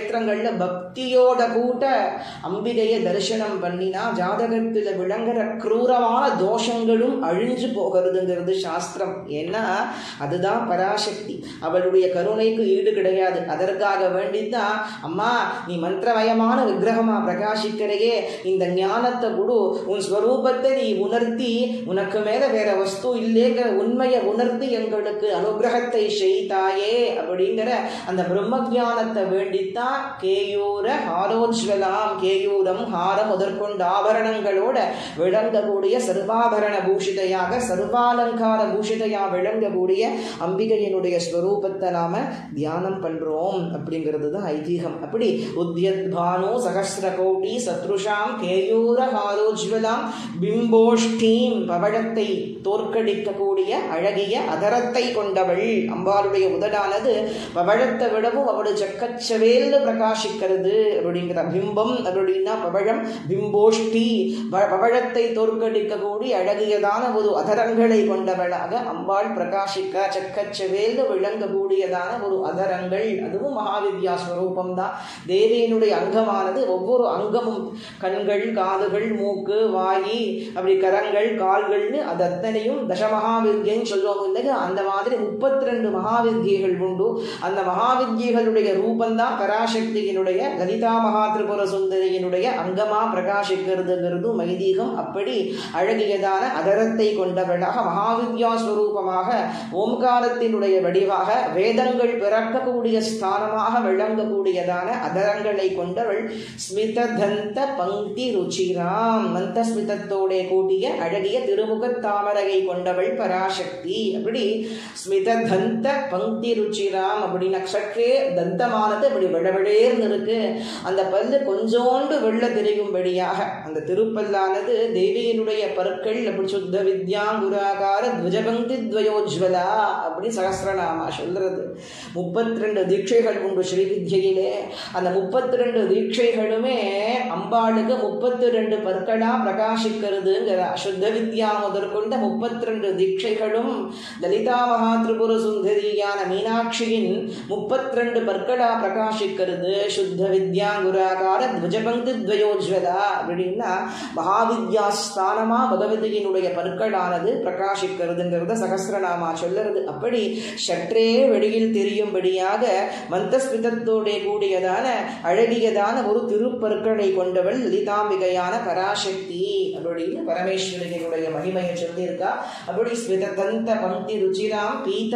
க்ஷேத்திரங்கள்ல பக்தியோட கூட்ட அம்பிகையை தரிசனம் பண்ணினா ஜாதகத்துல விளங்குற கிரூரமான தோஷங்களும் அழிஞ்சு போகிறதுங்கிறது சாஸ்திரம் ஏன்னா அதுதான் பராசக்தி அவளுடைய கருணைக்கு ஈடு கிடையாது அதற்காக வேண்டித்தான் அம்மா நீ மந்திரமயமான விக்கிரகமா பிரகாசிக்கிறையே இந்த ஞானத்தை கொடு உன் ஸ்வரூபத்தை நீ உணர்த்தி உனக்கு மேல வேற வஸ்து இல்லைங்கிற உண்மையை உணர்த்தி எங்களுக்கு அனுகிரகத்தை செய்தாயே அப்படிங்கிற அந்த பிரம்ம ஞானத்தை வேண்டித்தான் கேயூர ஹாரோஜ்வலாம் கேயூரம் ஹாரம் முதற்கொண்ட ஆபரணங்களோட விளங்கக்கூடிய சர்வாபரண பூஷிதையாக சர்வாலங்கார பூஷிதையா விளங்கக்கூடிய அம்பிகையினுடைய ஸ்வரூபத்தை நாம தியானம் பண்றோம் அப்படிங்கிறது தான் ஐதீகம் அப்படி உத்யத் பானு சகசிர கோட்டி சத்ருஷாம் கேயூர ஹாரோஜ்வலாம் பிம்போஷ்டீம் பவழத்தை தோற்கடிக்கக்கூடிய அழகிய அதரத்தை கொண்டவள் அம்பாளுடைய உதடானது பவழத்தை விடவும் அவளு சக்கச்சவேல்னு பிரகாசிக்கிறது அப்படிங்கிற பிம்பம் அப்படின்னா பவழம் பிம்போஷ்டி ப- பவழத்தை தோற்கடிக்கக்கூடிய அழகியதான ஒரு அதரங்களை கொண்டவளாக அம்பாள் பிரகாசிக்க சக்கச்சவேல்னு விளங்கக்கூடியதான ஒரு அதரங்கள் அதுவும் மகாவித்யா ஸ்வரூபம் தான் தேவியினுடைய அங்கமானது ஒவ்வொரு அங்கமும் கண்கள் காதுகள் மூக்கு வாயி அப்படி கரங்கள் கால்கள்னு அது அத்தனையும் தசமகாவித்யன்னு சொல்லுவாங்க இல்லையா அந்த மாதிரி முப்பத்தி ரெண்டு மகாவித்யைகள் உண்டு அந்த மகாவித்யைகளுடைய ரூபந்தான் பராசக்தியினுடைய லலிதா மகா திரிபுர சுந்தரியினுடைய அங்கமா பிரகாசிக்கிறதுங்கிறது மைதீகம் அப்படி அழகியதான அதரத்தை கொண்டவளாக மகாவித்யா ஸ்வரூபமாக ஓம்காரத்தினுடைய வடிவாக வேதங்கள் பிறக்கக்கூடிய ஸ்தானமாக விளங்கக்கூடியதான அதரங்களை கொண்டவள் ஸ்மிததந்த பங்கி ருச்சிராம் மந்த ஸ்மிதத்தோட கூடிய அழகிய திருமுக தாமரையை கொண்டவள் பராசக்தி அப்படி ஸ்மிததந்த பங்கி ருச்சிராம் அப்படின்னா சற்றே தந்தமானது அப்படி விழவிழேர்னு இருக்கு அந்த பல்லு கொஞ்சோண்டு வெள்ள தெரியும்படியாக அந்த திருப்பல்லானது தேவியினுடைய பற்கள் அப்படி சுத்த வித்யாங்குராகார துவஜபங்கி துவயோஜ்வலா அப்படி சகசிரநாமா சொல்றது முப்பத்தி ரெண்டு தீட்சைகள் உண்டு ஸ்ரீ வித்யிலே அந்த முப்பத்தி ரெண்டு தீட்சைகளுமே அம்பாளுக்கு முப்பத்தி ரெண்டு பற்களா பிரகாசிக்கிறதுங்கிற சுத்த வித்யா முதற்கொண்ட முப்பத்தி ரெண்டு தீட்சைகளும் லலிதா மகா திரிபுர சுந்தரியான மீனாட்சியின் முப்பத்தி ரெண்டு பற்களா பிரகாசிக்கிறது சுத்த வித்யாங்குராகார துவஜபங்கு துவயோஜ்வலா அப்படின்னா மகாவித்யா ஸ்தானமா பகவதியினுடைய பற்களானது பிரகாசிக்கிறதுங்கிறத சகசிரநாமா சொல்லுறது அப்படி சற்றே வெளியில் தெரியும்படியாக மந்தஸ்மிதத்தோட கூடியதான அழகியதான ஒரு திருப்பற்களை கொண்டவள் லலிதாம்பிகையான பராசக்தி அப்படின்னு பரமேஸ்வரியினுடைய மகிமையை சொல்லியிருக்கா அப்படி ஸ்மிததந்த பங்கி ருச்சிராம்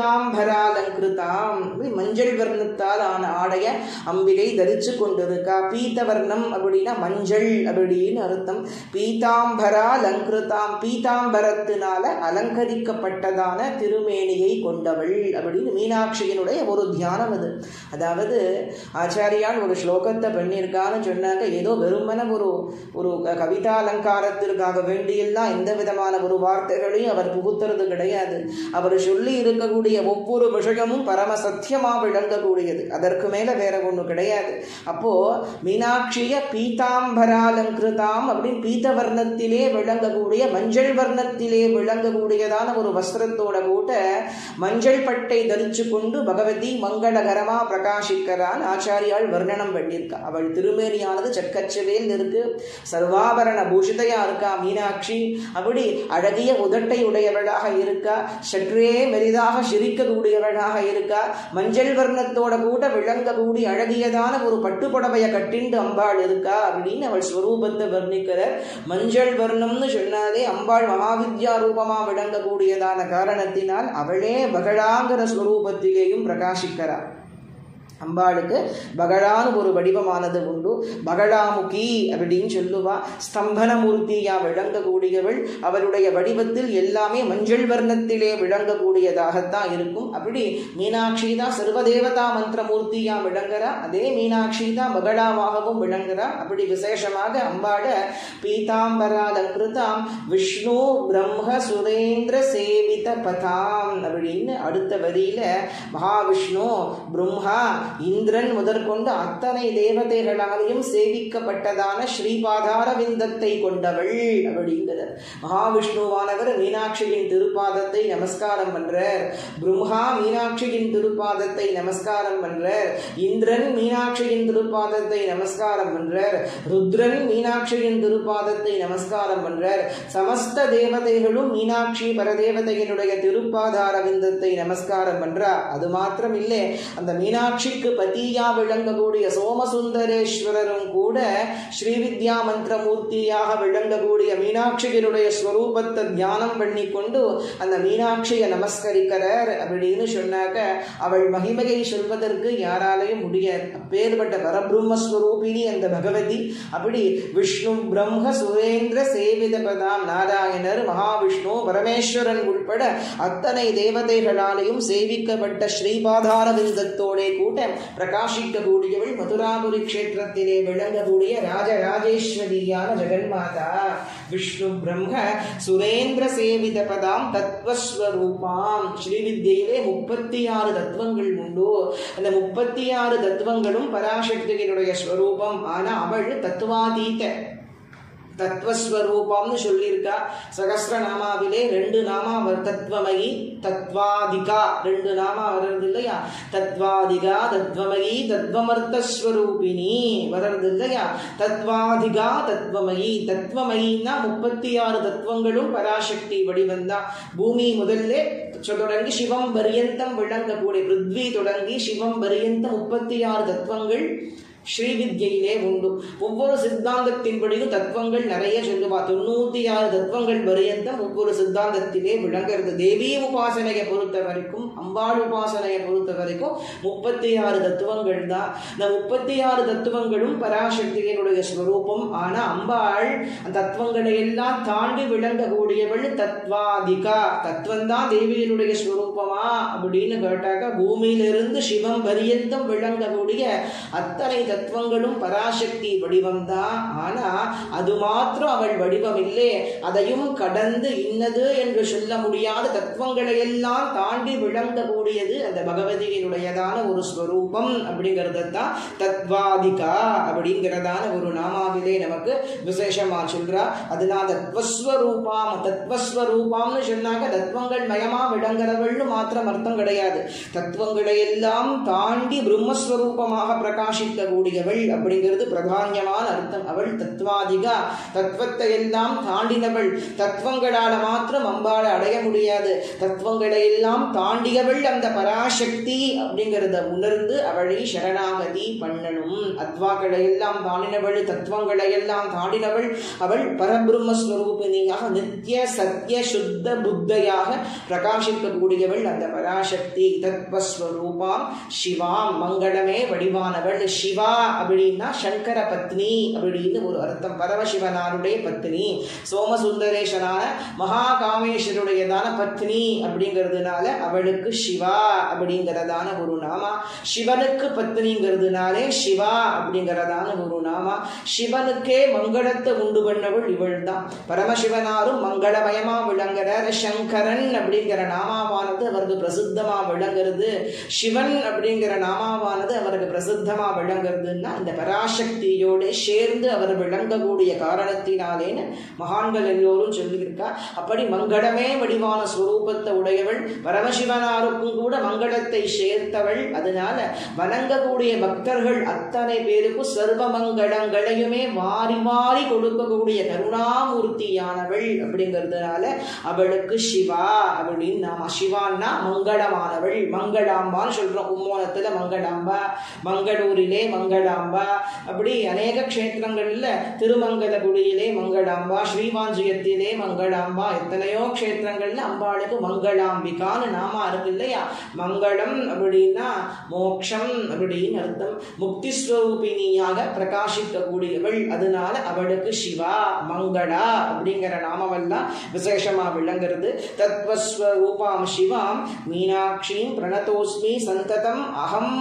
பீதாம்பராலங்கிருதாம் அப்படி மஞ்சள் வர்ணத்தால் ஆன ஆடைய அம்பிகை தரிச்சு கொண்டிருக்கா பீத்த வர்ணம் அப்படின்னா மஞ்சள் அப்படின்னு அர்த்தம் பீதாம்பரா லங்கிருதாம் பீதாம்பரத்தினால அலங்கரிக்கப்பட்டதான திருமேனியை கொண்டவள் அப்படின்னு மீனாட்சியினுடைய ஒரு தியானம் அது அதாவது ஆச்சாரியால் ஒரு ஸ்லோகத்தை பண்ணியிருக்கான்னு சொன்னாங்க ஏதோ வெறுமன ஒரு ஒரு கவிதா அலங்காரத்திற்காக வேண்டியெல்லாம் எந்த விதமான ஒரு வார்த்தைகளையும் அவர் புகுத்துறது கிடையாது அவர் சொல்லி இருக்கக்கூடிய ஒவ்வொரு விஷயமும் பரம சத்தியமா விளங்கக்கூடியது அதற்கு மேல வேற ஒன்றும் கிடையாது அப்போ மீனாட்சிய பீதாம்பராலங்கிருதாம் அப்படின்னு பீத வர்ணத்திலே விளங்கக்கூடிய மஞ்சள் வர்ணத்திலே விளங்கக்கூடியதான ஒரு வஸ்திரத்தோட கூட மஞ்சள் பட்டை தரிச்சு கொண்டு பகவதி மங்களகரமா பிரகாசிக்கிறான் ஆச்சாரியால் வர்ணனம் பண்ணியிருக்கா அவள் திருமேனியானது சக்கச்சவேல் இருக்கு சர்வாபரண பூஷிதையா இருக்கா மீனாட்சி அப்படி அழகிய உதட்டை உடையவளாக இருக்கா சற்றே மெரிதாக சிரிக்கக்கூடியவளாக இருக்கா மஞ்சள் வர்ணத்தோட கூட விளங்கக்கூடிய அழகியதான ஒரு பட்டுப்புடவைய கட்டிண்டு அம்பாள் இருக்கா அப்படின்னு அவள் ஸ்வரூபத்தை வர்ணிக்கிறார் மஞ்சள் வர்ணம்னு சொன்னாலே அம்பாள் மகாவித்யா ரூபமா விளங்கக்கூடியதான காரணத்தினால் அவளே பகடாங்கிற ஸ்வரூபத்திலேயும் பிரகாசிக்கிறார் அம்பாளுக்கு பகடான்னு ஒரு வடிவமானது உண்டு பகடாமுகி அப்படின்னு சொல்லுவா ஸ்தம்பனமூர்த்தியா விளங்கக்கூடியவள் அவளுடைய வடிவத்தில் எல்லாமே மஞ்சள் வர்ணத்திலே விளங்கக்கூடியதாகத்தான் இருக்கும் அப்படி மீனாட்சி தான் சர்வதேவதா மந்திரமூர்த்தியா விளங்குறா அதே மீனாட்சி தான் பகடாவாகவும் விளங்குறா அப்படி விசேஷமாக அம்பாள பீதாம்பராலங்கிருதாம் விஷ்ணு பிரம்ம சுரேந்திர சேவித பதாம் அப்படின்னு அடுத்த வரியில மகாவிஷ்ணு பிரம்மா இந்திரன் முதற்கொண்டு அத்தனை தேவதைகளாலையும் சேவிக்கப்பட்டதான ஸ்ரீபாதார விந்தத்தை கொண்டவள் அப்படிங்கிறார் மகாவிஷ்ணுவானவர் மீனாட்சியின் திருப்பாதத்தை நமஸ்காரம் பண்றார் பிரம்மா மீனாட்சியின் திருப்பாதத்தை நமஸ்காரம் பண்றார் இந்திரன் மீனாட்சியின் திருப்பாதத்தை நமஸ்காரம் பண்றார் ருத்ரன் மீனாட்சியின் திருப்பாதத்தை நமஸ்காரம் பண்றார் சமஸ்த தேவதைகளும் மீனாட்சி பரதேவதையினுடைய திருப்பாதார விந்தத்தை நமஸ்காரம் பண்றா அது மாத்திரம் இல்லை அந்த மீனாட்சிக்கு பத்தியா விளங்கக்கூடிய சோமசுந்தரேஸ்வரரும் கூட ஸ்ரீவித்யா மந்திரமூர்த்தியாக விளங்கக்கூடிய மீனாட்சியினுடைய ஸ்வரூபத்தை தியானம் பண்ணி கொண்டு அந்த மீனாட்சியை நமஸ்கரிக்கிறார் அப்படின்னு சொன்னாக்க அவள் மகிமையை சொல்வதற்கு யாராலையும் முடியாது அப்பேற்பட்ட பரபிரம்மஸ்வரூபிணி அந்த பகவதி அப்படி விஷ்ணு பிரம்ம சுரேந்திர சேவித பதாம் நாராயணர் மகாவிஷ்ணு பரமேஸ்வரன் உட்பட அத்தனை தேவதைகளாலையும் சேவிக்கப்பட்ட ஸ்ரீபாதார விந்தத்தோடே கூட பிரகாசிக்கக்கூடியவள் மதுராபுரி க்ஷேத்திரத்திலே விளங்கக்கூடிய ராஜராஜேஸ்வரியான ஜெகன்மாதா விஷ்ணு பிரம்ம சுரேந்திர சேவித பதாம் தத்வஸ்வரூபாம் ஸ்ரீவித்யிலே முப்பத்தி ஆறு தத்துவங்கள் உண்டு அந்த முப்பத்தி ஆறு தத்துவங்களும் பராசக்தியினுடைய ஸ்வரூபம் ஆனா அவள் தத்துவாதீத தத்வஸ்வரூபம்னு சொல்லியிருக்கா சகசிரநாமாவிலே ரெண்டு நாமா வர் தத்வமயி தத்வாதிகா ரெண்டு நாமா வர்றது இல்லையா தத்வாதிகா தத்வமயி தத்வமர்த்தஸ்வரூபிணி வர்றது இல்லையா தத்வாதிகா தத்வமயி தத்வமயின்னா முப்பத்தி ஆறு தத்துவங்களும் பராசக்தி வடிவந்தான் பூமி முதல்ல தொடங்கி சிவம் பரியந்தம் விளங்கக்கூடிய பிருத்வி தொடங்கி சிவம் பரியந்தம் முப்பத்தி ஆறு தத்துவங்கள் ஸ்ரீவித்யிலே உண்டு ஒவ்வொரு சித்தாந்தத்தின்படியும் தத்துவங்கள் நிறைய சொல்லுவா தொண்ணூத்தி ஆறு தத்துவங்கள் பரியந்தம் ஒவ்வொரு சித்தாந்தத்திலே விளங்குறது தேவி உபாசனையை பொறுத்த வரைக்கும் அம்பாள் உபாசனையை பொறுத்த வரைக்கும் முப்பத்தி ஆறு தத்துவங்கள் தான் இந்த முப்பத்தி ஆறு தத்துவங்களும் பராசக்தியினுடைய ஸ்வரூபம் ஆனா அம்பாள் அந்த தத்துவங்களை எல்லாம் தாண்டி விளங்கக்கூடியவள் தத்வாதிகா தத்துவம் தான் தேவியினுடைய ஸ்வரூபமா அப்படின்னு கேட்டாக்க பூமியிலிருந்து சிவம் பரியந்தம் விளங்கக்கூடிய அத்தனை தத்துவங்களும் பராசக்தி வடிவம்தான் ஆனா அது மாத்திரம் அவள் வடிவம் இல்லை அதையும் கடந்து இன்னது என்று சொல்ல முடியாத தத்துவங்களை எல்லாம் தாண்டி விளங்கக்கூடியது அந்த பகவதியினுடையதான ஒரு ஸ்வரூபம் அப்படிங்கிறது தான் தத்வாதிகா அப்படிங்கிறதான ஒரு நாமாவிலே நமக்கு விசேஷமா சொல்றா அதனால தத்வஸ்வரூபாம் தத்வஸ்வரூபாம்னு சொன்னாக்க தத்துவங்கள் மயமா விளங்குறவள்னு மாத்திரம் அர்த்தம் கிடையாது தத்துவங்களை எல்லாம் தாண்டி பிரம்மஸ்வரூபமாக பிரகாசிக்கக்கூடியவள் அப்படிங்கிறது பிரதானியமான அர்த்தம் அவள் தத்வாதிகா தத்துவத்தை எல்லாம் தாண்டினவள் தத்துவங்களால மாத்திரம் அம்பாளை அடைய முடியாது தத்துவங்களை எல்லாம் தாண்டியவள் அந்த பராசக்தி அப்படிங்கிறத உணர்ந்து அவளை சரணாகதி பண்ணணும் அத்வாக்களை எல்லாம் தாண்டினவள் தத்துவங்களை எல்லாம் தாண்டினவள் அவள் பரபிரம்மஸ்வரூபிணியாக நித்திய சத்திய சுத்த புத்தையாக பிரகாசிக்கக்கூடியவள் அந்த பராசக்தி தத்வஸ்வரூபாம் சிவாம் மங்களமே வடிவானவள் சிவா அப்படின்னா சங்கர பத்னி அப்படின்னு ஒரு அர்த்தம் பரமசிவனாருடைய பத்னி சோமசுந்தரேஷனான மகாகாமேஸ்வருடையதான பத்னி அப்படிங்கிறதுனால அவளுக்கு சிவா அப்படிங்கிறதான ஒரு நாமா சிவனுக்கு பத்னிங்கிறதுனாலே சிவா அப்படிங்கிறதான ஒரு நாமா சிவனுக்கே மங்களத்தை உண்டு பண்ணவள் இவள் தான் பரமசிவனாரும் மங்களமயமா விளங்குறார் சங்கரன் அப்படிங்கிற நாமாவானது அவருக்கு பிரசித்தமா விளங்குறது சிவன் அப்படிங்கிற நாமாவானது அவருக்கு பிரசித்தமா விளங்குறதுன்னா இந்த பராசக்தியோட சேர்ந்து அவர் விளங்கக்கூடிய காரணத்தினாலேன்னு மகான்கள் எல்லோரும் சொல்லியிருக்கா அப்படி மங்களமே வடிவான ஸ்வரூபத்தை உடையவள் பரமசிவனாருக்கும் கூட மங்களத்தை சேர்த்தவள் அதனால வணங்கக்கூடிய பக்தர்கள் அத்தனை பேருக்கும் சர்வ மங்களங்களையுமே வாரி வாரி கொடுக்கக்கூடிய கருணாமூர்த்தியானவள் அப்படிங்கிறதுனால அவளுக்கு சிவா அப்படின்னு நாம சிவான்னா மங்களமானவள் மங்களாம்பான்னு சொல்றோம் கும்போணத்துல மங்களாம்பா மங்களூரிலே மங்களாம்பா அப்படி அநேக க்ஷேத்திரங்கள்ல திருமங்கலகுடியிலே மங்களாம்பா ஸ்ரீவாஞ்சியத்திலே மங்களாம்பா எத்தனையோ க்ஷேத்திரங்கள்ல அம்பாளுக்கு மங்களாம்பிகான்னு நாமா இருக்கு இல்லையா மங்களம் அப்படின்னா மோக்ஷம் அப்படின்னு அர்த்தம் முக்தி ஸ்வரூபிணியாக பிரகாசிக்கக்கூடியவள் அதனால அவளுக்கு சிவா மங்களா அப்படிங்கிற நாமமெல்லாம் விசேஷமா விளங்குறது தத்வஸ்வரூபாம் சிவாம் மீனாட்சியும் பிரணதோஸ்மி சந்ததம் அகம்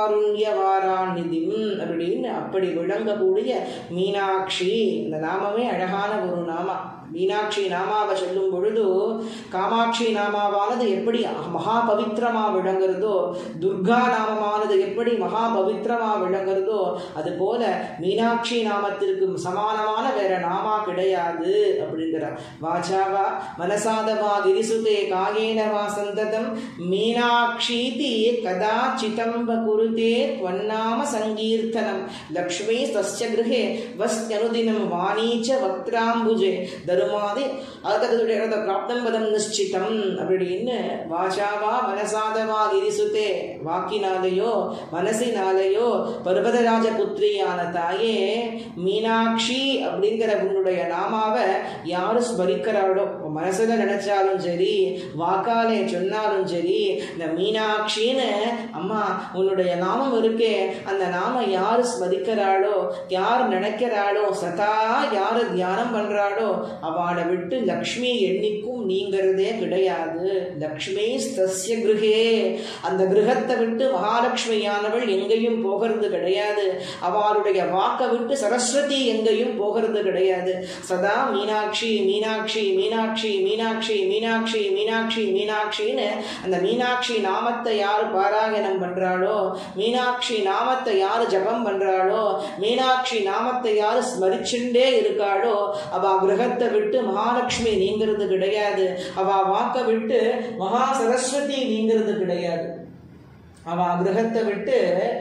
காருண்யவாராநிதிம் அப்படின்னு அப்படி விளங்கக்கூடிய மீனாட்சி இந்த நாமமே அழகான ஒரு நாமா மீனாட்சி நாமாவை சொல்லும் பொழுது காமாட்சி நாமாவானது எப்படி மகா பவித்திரமா விளங்குறதோ துர்கா நாமமானது எப்படி மகா பவித்திரமா விளங்குறதோ அது போல மீனாட்சி நாமத்திற்கு சமானமான வேற நாமா கிடையாது அப்படிங்கிறார் வாச்சாவா மனசாதவா கிரிசுதே காயேனவா சந்ததம் மீனாட்சீதி கதாச்சிதம்ப குருதே त्वन्नाम सङ्कीर्तनं लक्ष्मी तस्य गृहे वस्त्यनुदिनं वाणी च वक्त्राम्बुजे தருமாதி அதற்குடைய பிராப்தம் பதம் நிச்சிதம் அப்படின்னு வாசாவா மனசாதவா கிரிசுதே வாக்கினாலேயோ மனசினாலேயோ பர்வதராஜ புத்திரியான தாயே மீனாட்சி அப்படிங்கிற உன்னுடைய நாமாவை யாரு ஸ்மரிக்கிறாளோ மனசுல நினைச்சாலும் சரி வாக்காலே சொன்னாலும் சரி இந்த மீனாட்சின்னு அம்மா உன்னுடைய நாமம் இருக்கே அந்த நாம யார் ஸ்மதிக்கிறாளோ யார் நினைக்கிறாளோ சதா யார் தியானம் பண்றாளோ அவளை விட்டு லக்ஷ்மி என்னைக்கும் நீங்கிறதே கிடையாது லக்ஷ்மி தஸ்ய கிருஹே அந்த கிரகத்தை விட்டு மகாலட்சுமியானவள் எங்கேயும் போகிறது கிடையாது அவளுடைய வாக்கை விட்டு சரஸ்வதி எங்கேயும் போகிறது கிடையாது சதா மீனாட்சி மீனாட்சி மீனாட்சி மீனாட்சி மீனாட்சி மீனாட்சி மீனாட்சின்னு அந்த மீனாட்சி நாமத்தை யார் பாராயணம் பண்றாளோ மீனாட்சி நாமத்தை யார் ஜபம் பண்றாளோ மீனாட்சி நாமத்தை யார் ஸ்மரிச்சுண்டே இருக்காளோ அவ கிரகத்தை விட்டு மகாலட்சுமி நீங்கிறது கிடையாது அவ வாக்க விட்டு மகா சரஸ்வதி நீங்கிறது கிடையாது அவ கிரகத்தை விட்டு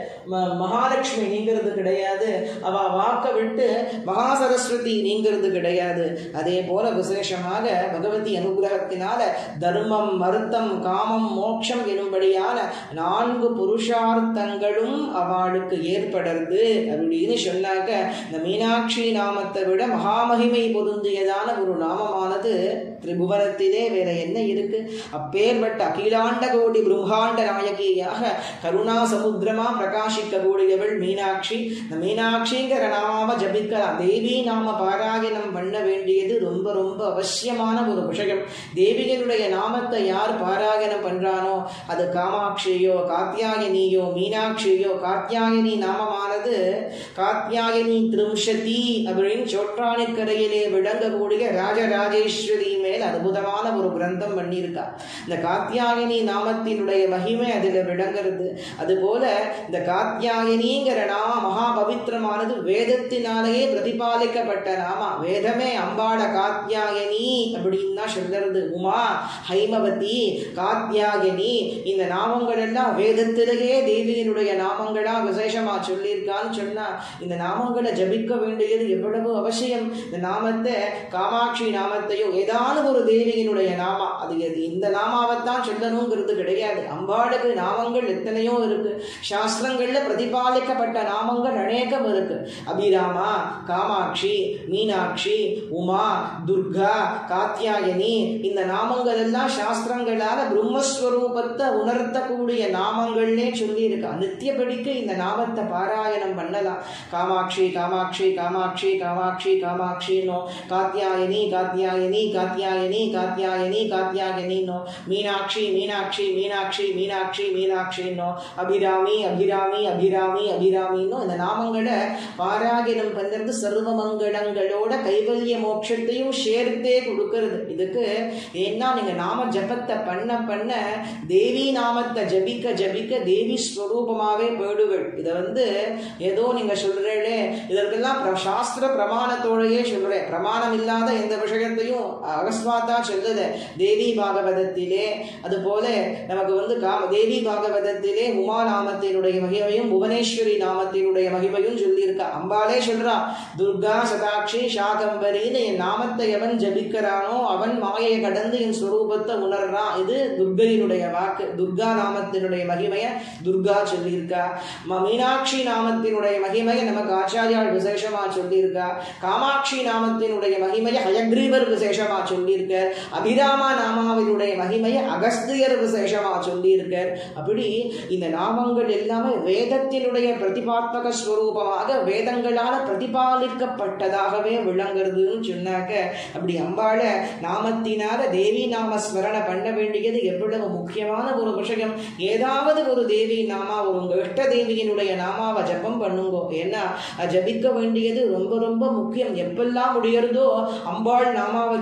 ம- மகாலட்சுமி நீங்கிறது கிடையாது அவ வாக்க விட்டு மகா சரஸ்வதி நீங்கிறது கிடையாது அதே போல விசேஷமாக பகவதி அனுகிரகத்தினால தர்மம் மருத்தம் காமம் மோட்சம் எனும்படியான நான்கு புருஷார்த்தங்களும் அவளுக்கு ஏற்படுறது அப்படின்னு சொன்னாக்க இந்த மீனாட்சி நாமத்தை விட மகாமகிமை பொருந்தியதான ஒரு நாமமானது திரிபுவனத்திலே வேற என்ன இருக்கு அப்பேற்பட்ட அகிலாண்ட கோடி பிரம்மாண்ட நாயகியாக கருணா சமுத்திரமா பிரகாசிக்கக்கூடியவள் மீனாட்சி இந்த மீனாட்சிங்கிற நாமாவை ஜபிக்கலாம் தேவி நாம பாராயணம் பண்ண வேண்டியது ரொம்ப ரொம்ப அவசியமான ஒரு விஷயம் தேவிகளுடைய நாமத்தை யார் பாராயணம் பண்றானோ அது காமாட்சியோ காத்தியாயனியோ மீனாட்சியோ காத்தியாயனி நாமமானது காத்தியாயனி திரும்சதி அப்படின்னு சோற்றாணிக்கரையிலே விளங்கக்கூடிய ராஜராஜேஸ்வரி மேல் அற்புதமான ஒரு கிரந்தம் பண்ணியிருக்கா இந்த காத்தியாயனி நாமத்தினுடைய மகிமை அதில் விளங்குறது அதுபோல இந்த காத்தியாயனிங்கிற நாம மகா பவித்திரமானது வேதத்தினாலேயே பிரதிபாலிக்கப்பட்ட நாமா வேதமே அம்பாட காத்தியாயனி அப்படின்னு தான் சொல்றது உமா ஹைமவதி காத்தியாயனி இந்த நாமங்கள் எல்லாம் வேதத்திலேயே தேவியினுடைய நாமங்களா விசேஷமா சொல்லியிருக்கான்னு சொன்னா இந்த நாமங்களை ஜபிக்க வேண்டியது எவ்வளவு அவசியம் இந்த நாமத்தை காமாட்சி நாமத்தையோ ஏதான ஒரு தேவியினுடைய நாமா அது எது இந்த நாமாவைத்தான் சொல்லணுங்கிறது கிடையாது அம்பாளுக்கு நாமங்கள் எத்தனையோ இருக்கு சாஸ்திரங்கள்ல பிரதிபாலிக்கப்பட்ட நாமங்கள் அநேகம் இருக்கு அபிராமா காமாட்சி மீனாட்சி உமா துர்கா காத்தியாயனி இந்த நாமங்கள் எல்லாம் சாஸ்திரங்களால பிரம்மஸ்வரூபத்தை உணர்த்தக்கூடிய நாமங்கள்னே சொல்லியிருக்கா நித்தியபடிக்கு இந்த நாமத்தை பாராயணம் பண்ணலாம் காமாட்சி காமாட்சி காமாட்சி காமாட்சி காமாட்சின்னோ காத்தியாயனி காத்தியாயனி காத்தியாயனி காத்தியாயனி காத்தியாயனின்னோ மீனாட்சி மீனாட்சி மீனாட்சி மீனாட்சி மீனாட்சின்னோ அபிராமி அபிராமி அபிராமி அபிராமின்னோ இந்த நாமங்களை பாராயணம் பண்ணுறது சர்வ மங்களங்களோட கைவல்ய மோட்சத்தையும் சேர்த்தே கொடுக்கறது இதுக்கு ஏன்னா நீங்க நாம ஜபத்தை பண்ண பண்ண தேவி நாமத்தை ஜபிக்க ஜபிக்க தேவி ஸ்வரூபமாவே போயிடுகள் இதை வந்து ஏதோ நீங்க சொல்றீங்களே இதற்கெல்லாம் பிர- சாஸ்திர பிரமாணத்தோடயே சொல்றேன் பிரமாணம் இல்லாத எந்த விஷயத்தையும் அகஸ்மாத்தா சொல்லுது தேவி பாகவதத்திலே அது போல நமக்கு வந்து காம தேவி பாகவதத்திலே உமா நாமத்தினுடைய மகிமையும் புவனேஸ்வரி நாமத்தினுடைய மகிமையும் சொல்லியிருக்கா அம்பாலே சொல்றா துர்கா சதாட்சி சாகம்பரின்னு என் நாமத்தை எவன் ஜபிக்கிறானோ அவன் மாயை கடந்து என் ஸ்வரூபத்தை உணர்றான் இது துர்கையினுடைய வாக்கு துர்கா நாமத்தினுடைய மகிமையை துர்கா சொல்லியிருக்கா ம- மீனாட்சி நாமத்தினுடைய மகிமையை நமக்கு ஆச்சாரியால் விசேஷமா சொல்லியிருக்கா காமாட்சி நாமத்தினுடைய மகிமையை ஹயக்ரீவர் விசேஷமா சொல்லியிருக்கார் அபிராமா நாமாவினுடைய மகிமையை அகஸ்தியர் விசேஷமா சொல்லியிருக்கார் அப்படி இந்த நாமங்கள் எல்லாமே வேதத்தினுடைய பிரதிபாத்மக ஸ்வரூபமாக வேதங்களால் பிரதிபாலிக்கப்பட்டதாகவே விளங்குறதுன்னு சொன்னாக்க அப்படி அம்பாள நாமத்தினால தேவி நாம ஸ்மரண பண்ண வேண்டியது எவ்வளவு முக்கியமான ஒரு விஷயம் ஏதாவது ஒரு தேவி நாமா ஒரு உங்க இஷ்ட தேவியினுடைய நாமாவை ஜபம் பண்ணுங்கோ ஏன்னா அது ஜபிக்க வேண்டியது ரொம்ப ரொம்ப முக்கியம் எப்பெல்லாம் முடியறதோ அம்பாள் நாமாவை சொல்லிண்டே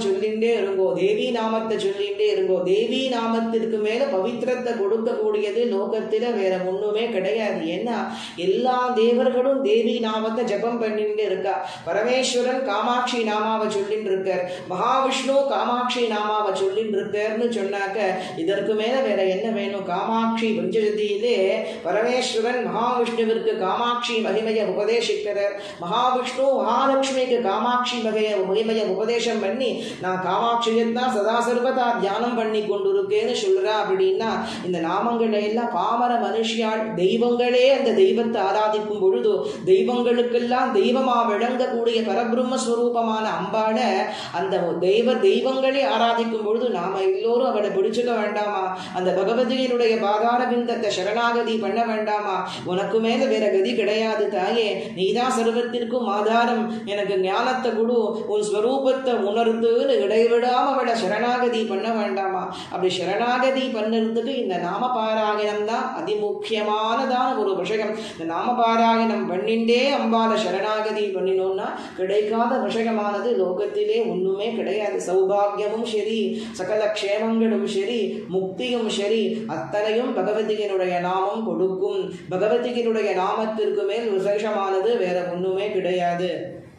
இருங்கோ தேவி நாமத்தை சொல்லிட்டே இருங்கோ தேவி நாமத்திற்கு மேல பவித்திரத்தை கொடுக்கக்கூடியது லோகத்துல வேற ஒண்ணுமே கிடையாது ஏன்னா எல்லா தேவர்களும் தேவி நாமத்தை ஜபம் பண்ணிட்டு இருக்கா பரமேஸ்வரன் காமாட்சி நாமாவை சொல்லிட்டு இருக்கார் மகாவிஷ்ணு காமாட்சி நாமாவை சொல்லிட்டு இருக்கார்னு சொன்னாக்க இதற்கு மேல வேற என்ன வேணும் காமாட்சி பஞ்சஜதியிலே பரமேஸ்வரன் மகாவிஷ்ணுவிற்கு காமாட்சி மகிமையை உபதேசிக்கிறார் மகாவிஷ்ணு மகாலட்சுமிக்கு காமாட்சி மகைய மகிமையை உபதேசம் பண்ணி நான் காமாட்சியத்தான் சதா சர்வதா தியானம் பண்ணி கொண்டிருக்கேன்னு சொல்றா அப்படின்னா இந்த நாமங்களை எல்லாம் பாமர மனுஷியால் தெய்வங்களே அந்த தெய்வத்தை ஆராதிக்கும் பொழுது தெய்வங்களுக்கெல்லாம் தெய்வமா விளங்கக்கூடிய பரபிரம்ம ஸ்வரூபமான அம்பாட அந்த தெய்வ தெய்வங்களே ஆராதிக்கும் பொழுது நாம எல்லோரும் அவளை பிடிச்சுக்க வேண்டாமா அந்த பகவதியினுடைய பாதார பிந்தத்தை சரணாகதி பண்ண வேண்டாமா உனக்கு மேல வேற கதி கிடையாது தாயே நீதான் சர்வத்திற்கும் ஆதாரம் எனக்கு ஞானத்தை கொடு உன் ஸ்வரூபத்தை உணர்ந்துன்னு இடைவிடாம அவளை சரணாகதி பண்ண வேண்டாமா அப்படி சரணாகதி பண்ணுறதுக்கு இந்த நாம பாராயணம் தான் அதிமுக்கியமானதான ஒரு விஷயம் இந்த நாம பாராயணம் பண்ணிண்டே அம்பால சரணாகதி பண்ணினோம்னா கிடைக்காத விஷயமானது லோகத்திலே ஒண்ணுமே கிடையாது சௌபாகியமும் சரி சகல க்ஷேமங்களும் சரி முக்தியும் சரி அத்தனையும் பகவதியினுடைய நாமம் கொடுக்கும் பகவதியினுடைய நாமத்திற்கு மேல் விசேஷமானது வேற ஒண்ணுமே கிடையாது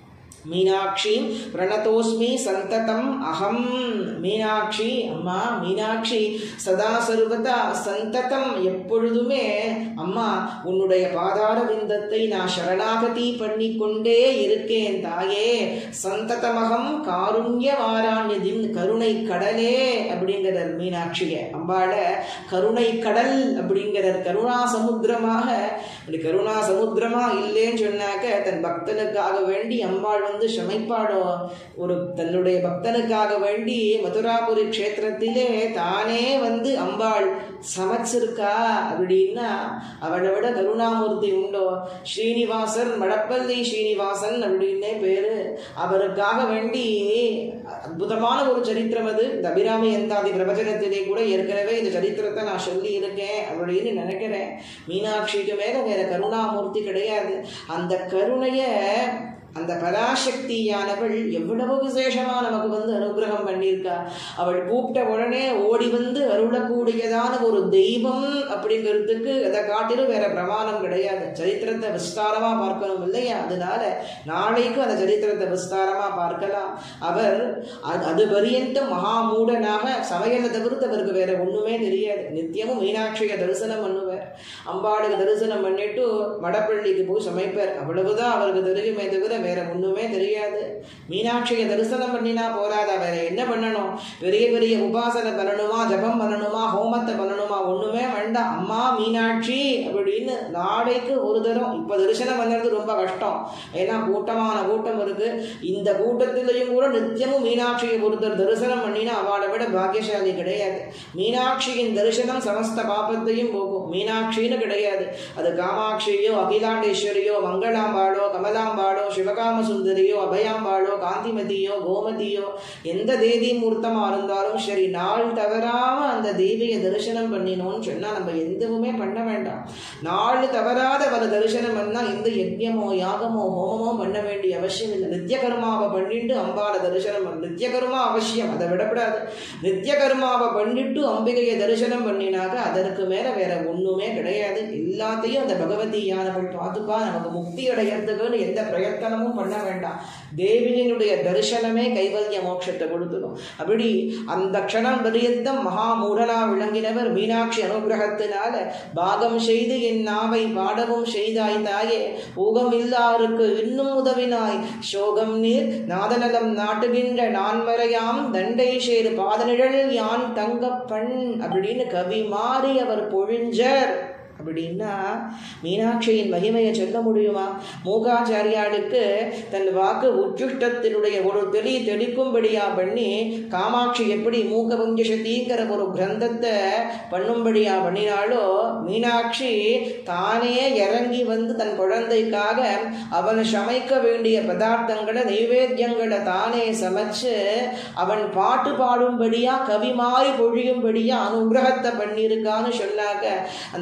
மீனாட்சி பிரணதோஸ்மி சந்ததம் அகம் மீனாட்சி அம்மா மீனாட்சி சதா சர்வதா சந்ததம் எப்பொழுதுமே அம்மா உன்னுடைய பாதார விந்தத்தை நான் சரணாகதி பண்ணி கொண்டே இருக்கேன் தாயே சந்ததமகம் காருண்ய வாராண்யதின் கருணை கடலே அப்படிங்கிறார் மீனாட்சிய அம்பாள கருணை கடல் அப்படிங்கிறார் கருணா சமுத்திரமாக அப்படி கருணா சமுத்திரமா இல்லைன்னு சொன்னாக்க தன் பக்தனுக்காக வேண்டி அம்பாள் வந்து சமைப்பாடோ ஒரு தன்னுடைய பக்தனுக்காக வேண்டி மதுராபுரி க்ஷேத்திரத்திலே தானே வந்து அம்பாள் சமைச்சிருக்கா அப்படின்னா அவளை விட கருணாமூர்த்தி உண்டோ ஸ்ரீனிவாசன் மடப்பள்ளி ஸ்ரீனிவாசன் அப்படின்னே பேரு அவருக்காக வேண்டி அற்புதமான ஒரு சரித்திரம் அது இந்த அபிராமி எந்தாதி பிரபச்சனத்திலே கூட ஏற்கனவே இந்த சரித்திரத்தை நான் சொல்லி இருக்கேன் அப்படின்னு நினைக்கிறேன் மீனாட்சிக்கு மேல வேற கருணாமூர்த்தி கிடையாது அந்த கருணைய அந்த பராசக்தியானவள் எவ்வளவு விசேஷமா நமக்கு வந்து அனுகிரகம் பண்ணியிருக்கா அவள் கூப்பிட்ட உடனே ஓடி வந்து அருளக்கூடியதான ஒரு தெய்வம் அப்படிங்கிறதுக்கு அதை காட்டிலும் வேற பிரமாணம் கிடையாது சரித்திரத்தை விஸ்தாரமா பார்க்கணும் இல்லையா அதனால நாளைக்கு அந்த சரித்திரத்தை விஸ்தாரமா பார்க்கலாம் அவர் அது- அது பரியந்தம் மகாமூடனாக சமையலை தவிர்த்து அவருக்கு வேற ஒண்ணுமே தெரியாது நித்தியமும் மீனாட்சியை தரிசனம் பண்ணுவார் அம்பாளுக்கு தரிசனம் பண்ணிட்டு வடப்பள்ளிக்கு போய் சமைப்பார் அவ்வளவுதான் அவருக்கு தெரியுமே தவிர வேற ஒண்ணுமே தெரியாது மீனாட்சியை தரிசனம் பண்ணினா போறாதா வேற என்ன பண்ணணும் பெரிய பெரிய உபாசனை பண்ணணுமா ஜபம் பண்ணணுமா ஹோமத்தை பண்ணணுமா ஒண்ணுமே வேண்டாம் அம்மா மீனாட்சி அப்படின்னு நாளைக்கு ஒரு தரம் இப்ப தரிசனம் பண்ணுறது ரொம்ப கஷ்டம் ஏன்னா கூட்டமான கூட்டம் இருக்கு இந்த கூட்டத்திலையும் கூட நித்தியமும் மீனாட்சியை ஒருத்தர் தரிசனம் பண்ணினா அவளை விட பாக்கியசாலி கிடையாது மீனாட்சியின் தரிசனம் சமஸ்த பாபத்தையும் போகும் மீனாட்சின்னு கிடையாது அது காமாட்சியோ அகிலாண்டேஸ்வரியோ மங்களாம்பாளோ கமலாம்பாளோ சிவகாம சுந்தரியோ அபயாம்பாளோ காந்திமதியோ கோமதியோ எந்த தேவி மூர்த்தமா இருந்தாலும் சரி நாள் தவறாம அந்த தேவியை தரிசனம் பண்ணினோம்னு சொன்னா நம்ம எதுவுமே பண்ண வேண்டாம் நாள் தவறாத வர தரிசனம் பண்ணா எந்த யஜ்யமோ யாகமோ ஹோமமோ பண்ண வேண்டிய அவசியம் இல்லை நித்திய கர்மாவை பண்ணிட்டு அம்பாளை தரிசனம் பண்ண நித்திய கர்மா அவசியம் அதை விடக்கூடாது நித்திய கர்மாவை பண்ணிட்டு அம்பிகையை தரிசனம் பண்ணினாக்க அதற்கு மேல வேற ஒண்ணுமே கிடையாது எல்லாத்தையும் அந்த பகவதியானவள் பார்த்துப்பா நமக்கு முக்தி அடையறதுக்குன்னு எந்த பிரயத்தனமும் பண்ண வேண்டாம் தேவியினுடைய தரிசனமே கைவல்ய மோட்சத்தை கொடுத்துடும் அப்படி அந்த க்ஷணம் பரியந்தம் மகாமூடனா விளங்கினவர் மீனாட்சி அனுகிரகத்தினால பாகம் செய்து என் நாவை பாடவும் செய்தாய் தாயே ஊகமில்லாருக்கு இன்னும் உதவினாய் சோகம் நீர் நாதநலம் நாட்டுகின்ற நான்மறையாம் தண்டை சேரு பாதநிழல் யான் தங்கப்பண் அப்படின்னு கவி மாறி அவர் பொழிஞ்சர் அப்படின்னா மீனாட்சியின் மகிமையை சொல்ல முடியுமா மூகாச்சாரியாளுக்கு தன் வாக்கு உச்சுஷ்டத்தினுடைய ஒரு தெளி தெளிக்கும்படியா பண்ணி காமாட்சி எப்படி மூக்க பஞ்சசதிங்கிற ஒரு கிரந்தத்தை பண்ணும்படியா பண்ணினாலோ மீனாட்சி தானே இறங்கி வந்து தன் குழந்தைக்காக அவன் சமைக்க வேண்டிய பதார்த்தங்களை நைவேத்தியங்களை தானே சமைச்சு அவன் பாட்டு பாடும்படியா கவி மாறி பொழியும்படியா அனுகிரகத்தை பண்ணியிருக்கான்னு சொன்னாக்க அந்த மீனலோ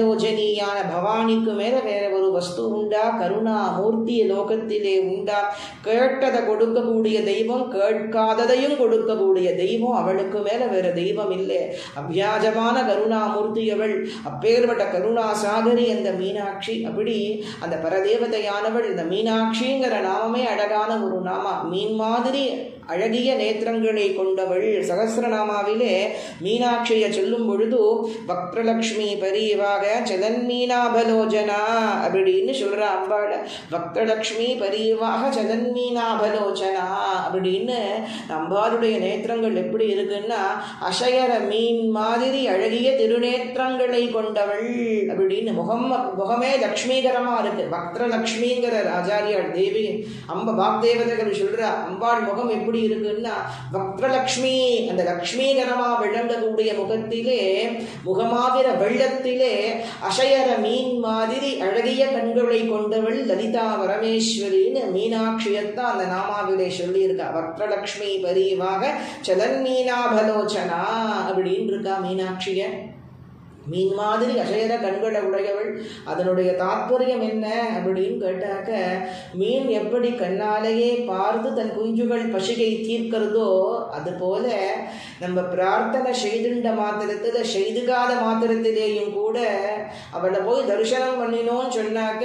மீனலோஜனியான பவானிக்கு மேல வேற ஒரு வஸ்து உண்டா கருணா மூர்த்திய லோகத்திலே உண்டா கேட்டதை கொடுக்கக்கூடிய தெய்வம் கேட்காததையும் கொடுக்கக்கூடிய தெய்வம் அவளுக்கு மேல வேற தெய்வம் இல்லை அவ்யாஜமான கருணாமூர்த்தி அவள் அப்பேற்பட்ட கருணா சாகரி அந்த மீனாட்சி அப்படி அந்த பரதேவதையானவள் இந்த மீனாட்சிங்கிற நாமமே அழகான ஒரு நாமா மீன் மாதிரி அழகிய நேத்திரங்களை கொண்டவள் சகசிரநாமாவிலே மீனாட்சியை சொல்லும் பொழுது வக்ரலக்ஷ்மி பரிவாக சதன்மீனாபலோஜனா அப்படின்னு சொல்ற அம்பாள் வக்ரலக்ஷ்மி பரிவாக சதன்மீனாபலோஜனா அப்படின்னு அம்பாளுடைய நேத்திரங்கள் எப்படி இருக்குன்னா அசையற மீன் மாதிரி அழகிய திருநேத்திரங்களை கொண்டவள் அப்படின்னு முகம் முகமே லக்ஷ்மீகரமா இருக்கு வக்ரலக்ஷ்மிங்கிற ஆச்சாரியார் தேவி அம்ப பாக்தேவதைகள் சொல்ற அம்பாள் முகம் எப்படி இருக்குன்னா வக்ரலக்ஷ்மி அந்த லக்ஷ்மீகரமா விளங்கக்கூடிய முகத்திலே முகமாகிற வெள்ளத்திலே அசையற மீன் மாதிரி அழகிய கண்களை கொண்டவள் லலிதா பரமேஸ்வரின்னு மீனாட்சியத்தான் அந்த நாமாவிலே சொல்லியிருக்கா வக்ரலக்ஷ்மி பரிவாக சலன் மீனாபலோச்சனா அப்படின்னு இருக்கா மீனாட்சிய மீன் மாதிரி அசையற கண்களை உடையவள் அதனுடைய தாற்பயம் என்ன அப்படின்னு கேட்டாக்க மீன் எப்படி கண்ணாலேயே பார்த்து தன் குஞ்சுகள் பசிகை தீர்க்கிறதோ அது போல நம்ம பிரார்த்தனை செய்துண்ட மாத்திரத்துல செய்துகாத மாத்திரத்திலேயும் கூட அவளை போய் தரிசனம் பண்ணினோன்னு சொன்னாக்க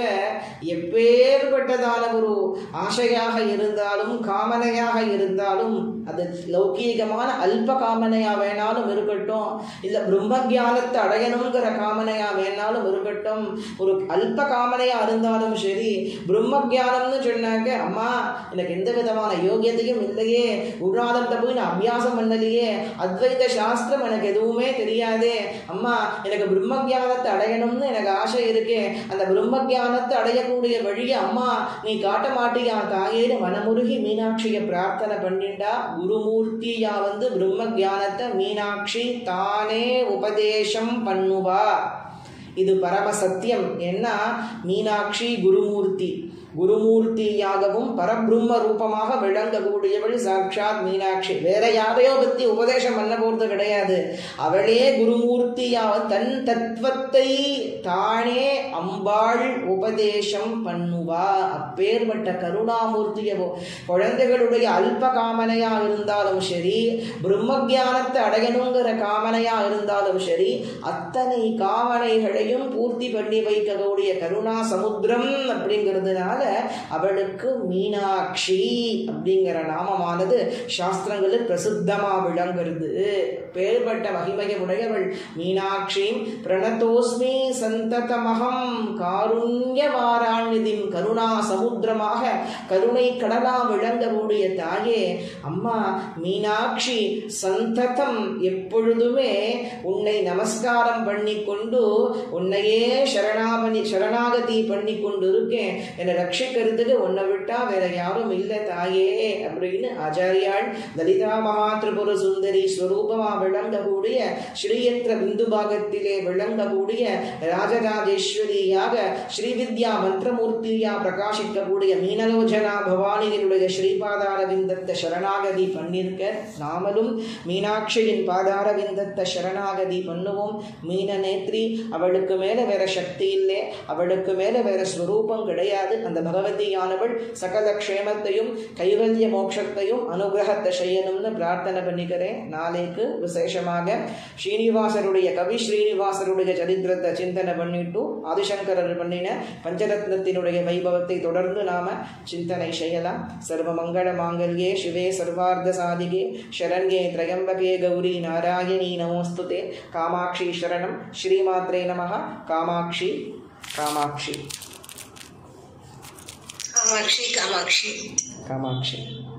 எப்பேற்பட்டதான ஒரு ஆசையாக இருந்தாலும் காமனையாக இருந்தாலும் அது லௌகீகமான அல்ப காமனையா வேணாலும் இருக்கட்டும் இல்ல பிரம்ம ஞானத்தை அடையணுங்கிற காமனையா வேணாலும் இருக்கட்டும் ஒரு அல்ப காமனையா இருந்தாலும் சரி பிரம்ம ஞானம்னு சொன்னாக்க அம்மா எனக்கு எந்த விதமான யோகியத்தையும் இல்லையே குருநாதத்தை போய் நான் அபியாசம் பண்ணலையே அத்வைத சாஸ்திரம் எனக்கு எதுவுமே தெரியாதே அம்மா எனக்கு பிரம்ம ஞானத்தை அடையணும்னு எனக்கு ஆசை இருக்கே அந்த பிரம்ம ஞானத்தை அடையக்கூடிய வழியை அம்மா நீ காட்ட மாட்டியா தாயேன்னு மனமுருகி மீனாட்சியை பிரார்த்தனை பண்ணிண்டா குருமூர்த்தியா வந்து பிரம்ம ஞானத்தை மீனாட்சி தானே உபதேசம் பண்ணுவா இது பரம சத்தியம் ஏன்னா மீனாட்சி குருமூர்த்தி குருமூர்த்தியாகவும் பரபிரம்ம ரூபமாக விளங்கக்கூடியவள் சாட்சாத் மீனாட்சி வேற யாரையோ பத்தி உபதேசம் பண்ண போறது கிடையாது அவளே குருமூர்த்தியாக தன் தத்துவத்தை தானே அம்பாள் உபதேசம் பண்ணுவா அப்பேற்பட்ட கருணாமூர்த்தியவோ குழந்தைகளுடைய அல்ப காமனையா இருந்தாலும் சரி பிரம்ம ஞானத்தை அடையணுங்கிற காமனையா இருந்தாலும் சரி அத்தனை காமனைகளையும் பூர்த்தி பண்ணி வைக்கக்கூடிய கருணா சமுத்திரம் அப்படிங்கிறதுனால அவளுக்கு மீனாட்சி அப்படிங்கிற நாமமானது சாஸ்திரங்களில் பிரசித்தமா விளங்குறது பேர்பட்ட மகிமைய உடையவள் மீனாட்சி பிரணதோஸ்மி சந்ததமகம் காருண்ய வாராநிதிம் கருணா சமுத்திரமாக கருணை கடலா விளங்கக்கூடிய தாயே அம்மா மீனாட்சி சந்ததம் எப்பொழுதுமே உன்னை நமஸ்காரம் பண்ணி கொண்டு உன்னையே சரணாபணி சரணாகதி பண்ணி கொண்டு இருக்கேன் என்னை ரட்சிக்கிறதுக்கு உன்னை விட்டா வேற யாரும் இல்லை தாயே அப்படின்னு ஆச்சாரியாள் லலிதா மகா திரிபுர சுந்தரி ஸ்வரூபமா விளங்கக்கூடிய ஸ்ரீயந்திர பிந்து பாகத்திலே விளங்கக்கூடிய ராஜராஜேஸ்வரியாக ஸ்ரீவித்யா மந்திரமூர்த்தியா பிரகாசிக்கக்கூடிய மீனலோஜனா பவானியினுடைய ஸ்ரீபாதாரவிந்தத்தை சரணாகதி பண்ணிருக்க நாமளும் மீனாட்சியின் பாதாரவிந்தத்தை சரணாகதி பண்ணுவோம் மீன நேத்ரி அவளுக்கு மேல வேற சக்தி இல்லை அவளுக்கு மேல வேற ஸ்வரூபம் கிடையாது அந்த பகவதியானவள் சகல க்ஷேமத்தையும் கைவல்ய மோட்சத்தையும் அனுகிரகத்தை செய்யணும்னு பிரார்த்தனை பண்ணிக்கிறேன் நாளைக்கு விசேஷமாக ஸ்ரீனிவாசருடைய கவி ஸ்ரீனிவாசருடைய சரித்திரத்தை சிந்தனை பண்ணிட்டு ஆதிசங்கரர் பண்ணின பஞ்சரத்னத்தினுடைய வைபவத்தை தொடர்ந்து நாம சிந்தனை செய்யலாம் சர்வ மங்கள மாங்கல்யே சிவே சர்வார்த்த சாதிகே சரண்யே திரையம்பகே கௌரி நாராயணி நமோஸ்துதே காமாட்சி சரணம் ஸ்ரீமாத்ரே நமः காமாட்சி காமாட்சி காமாட்சி காமாட்சி காமாட்சி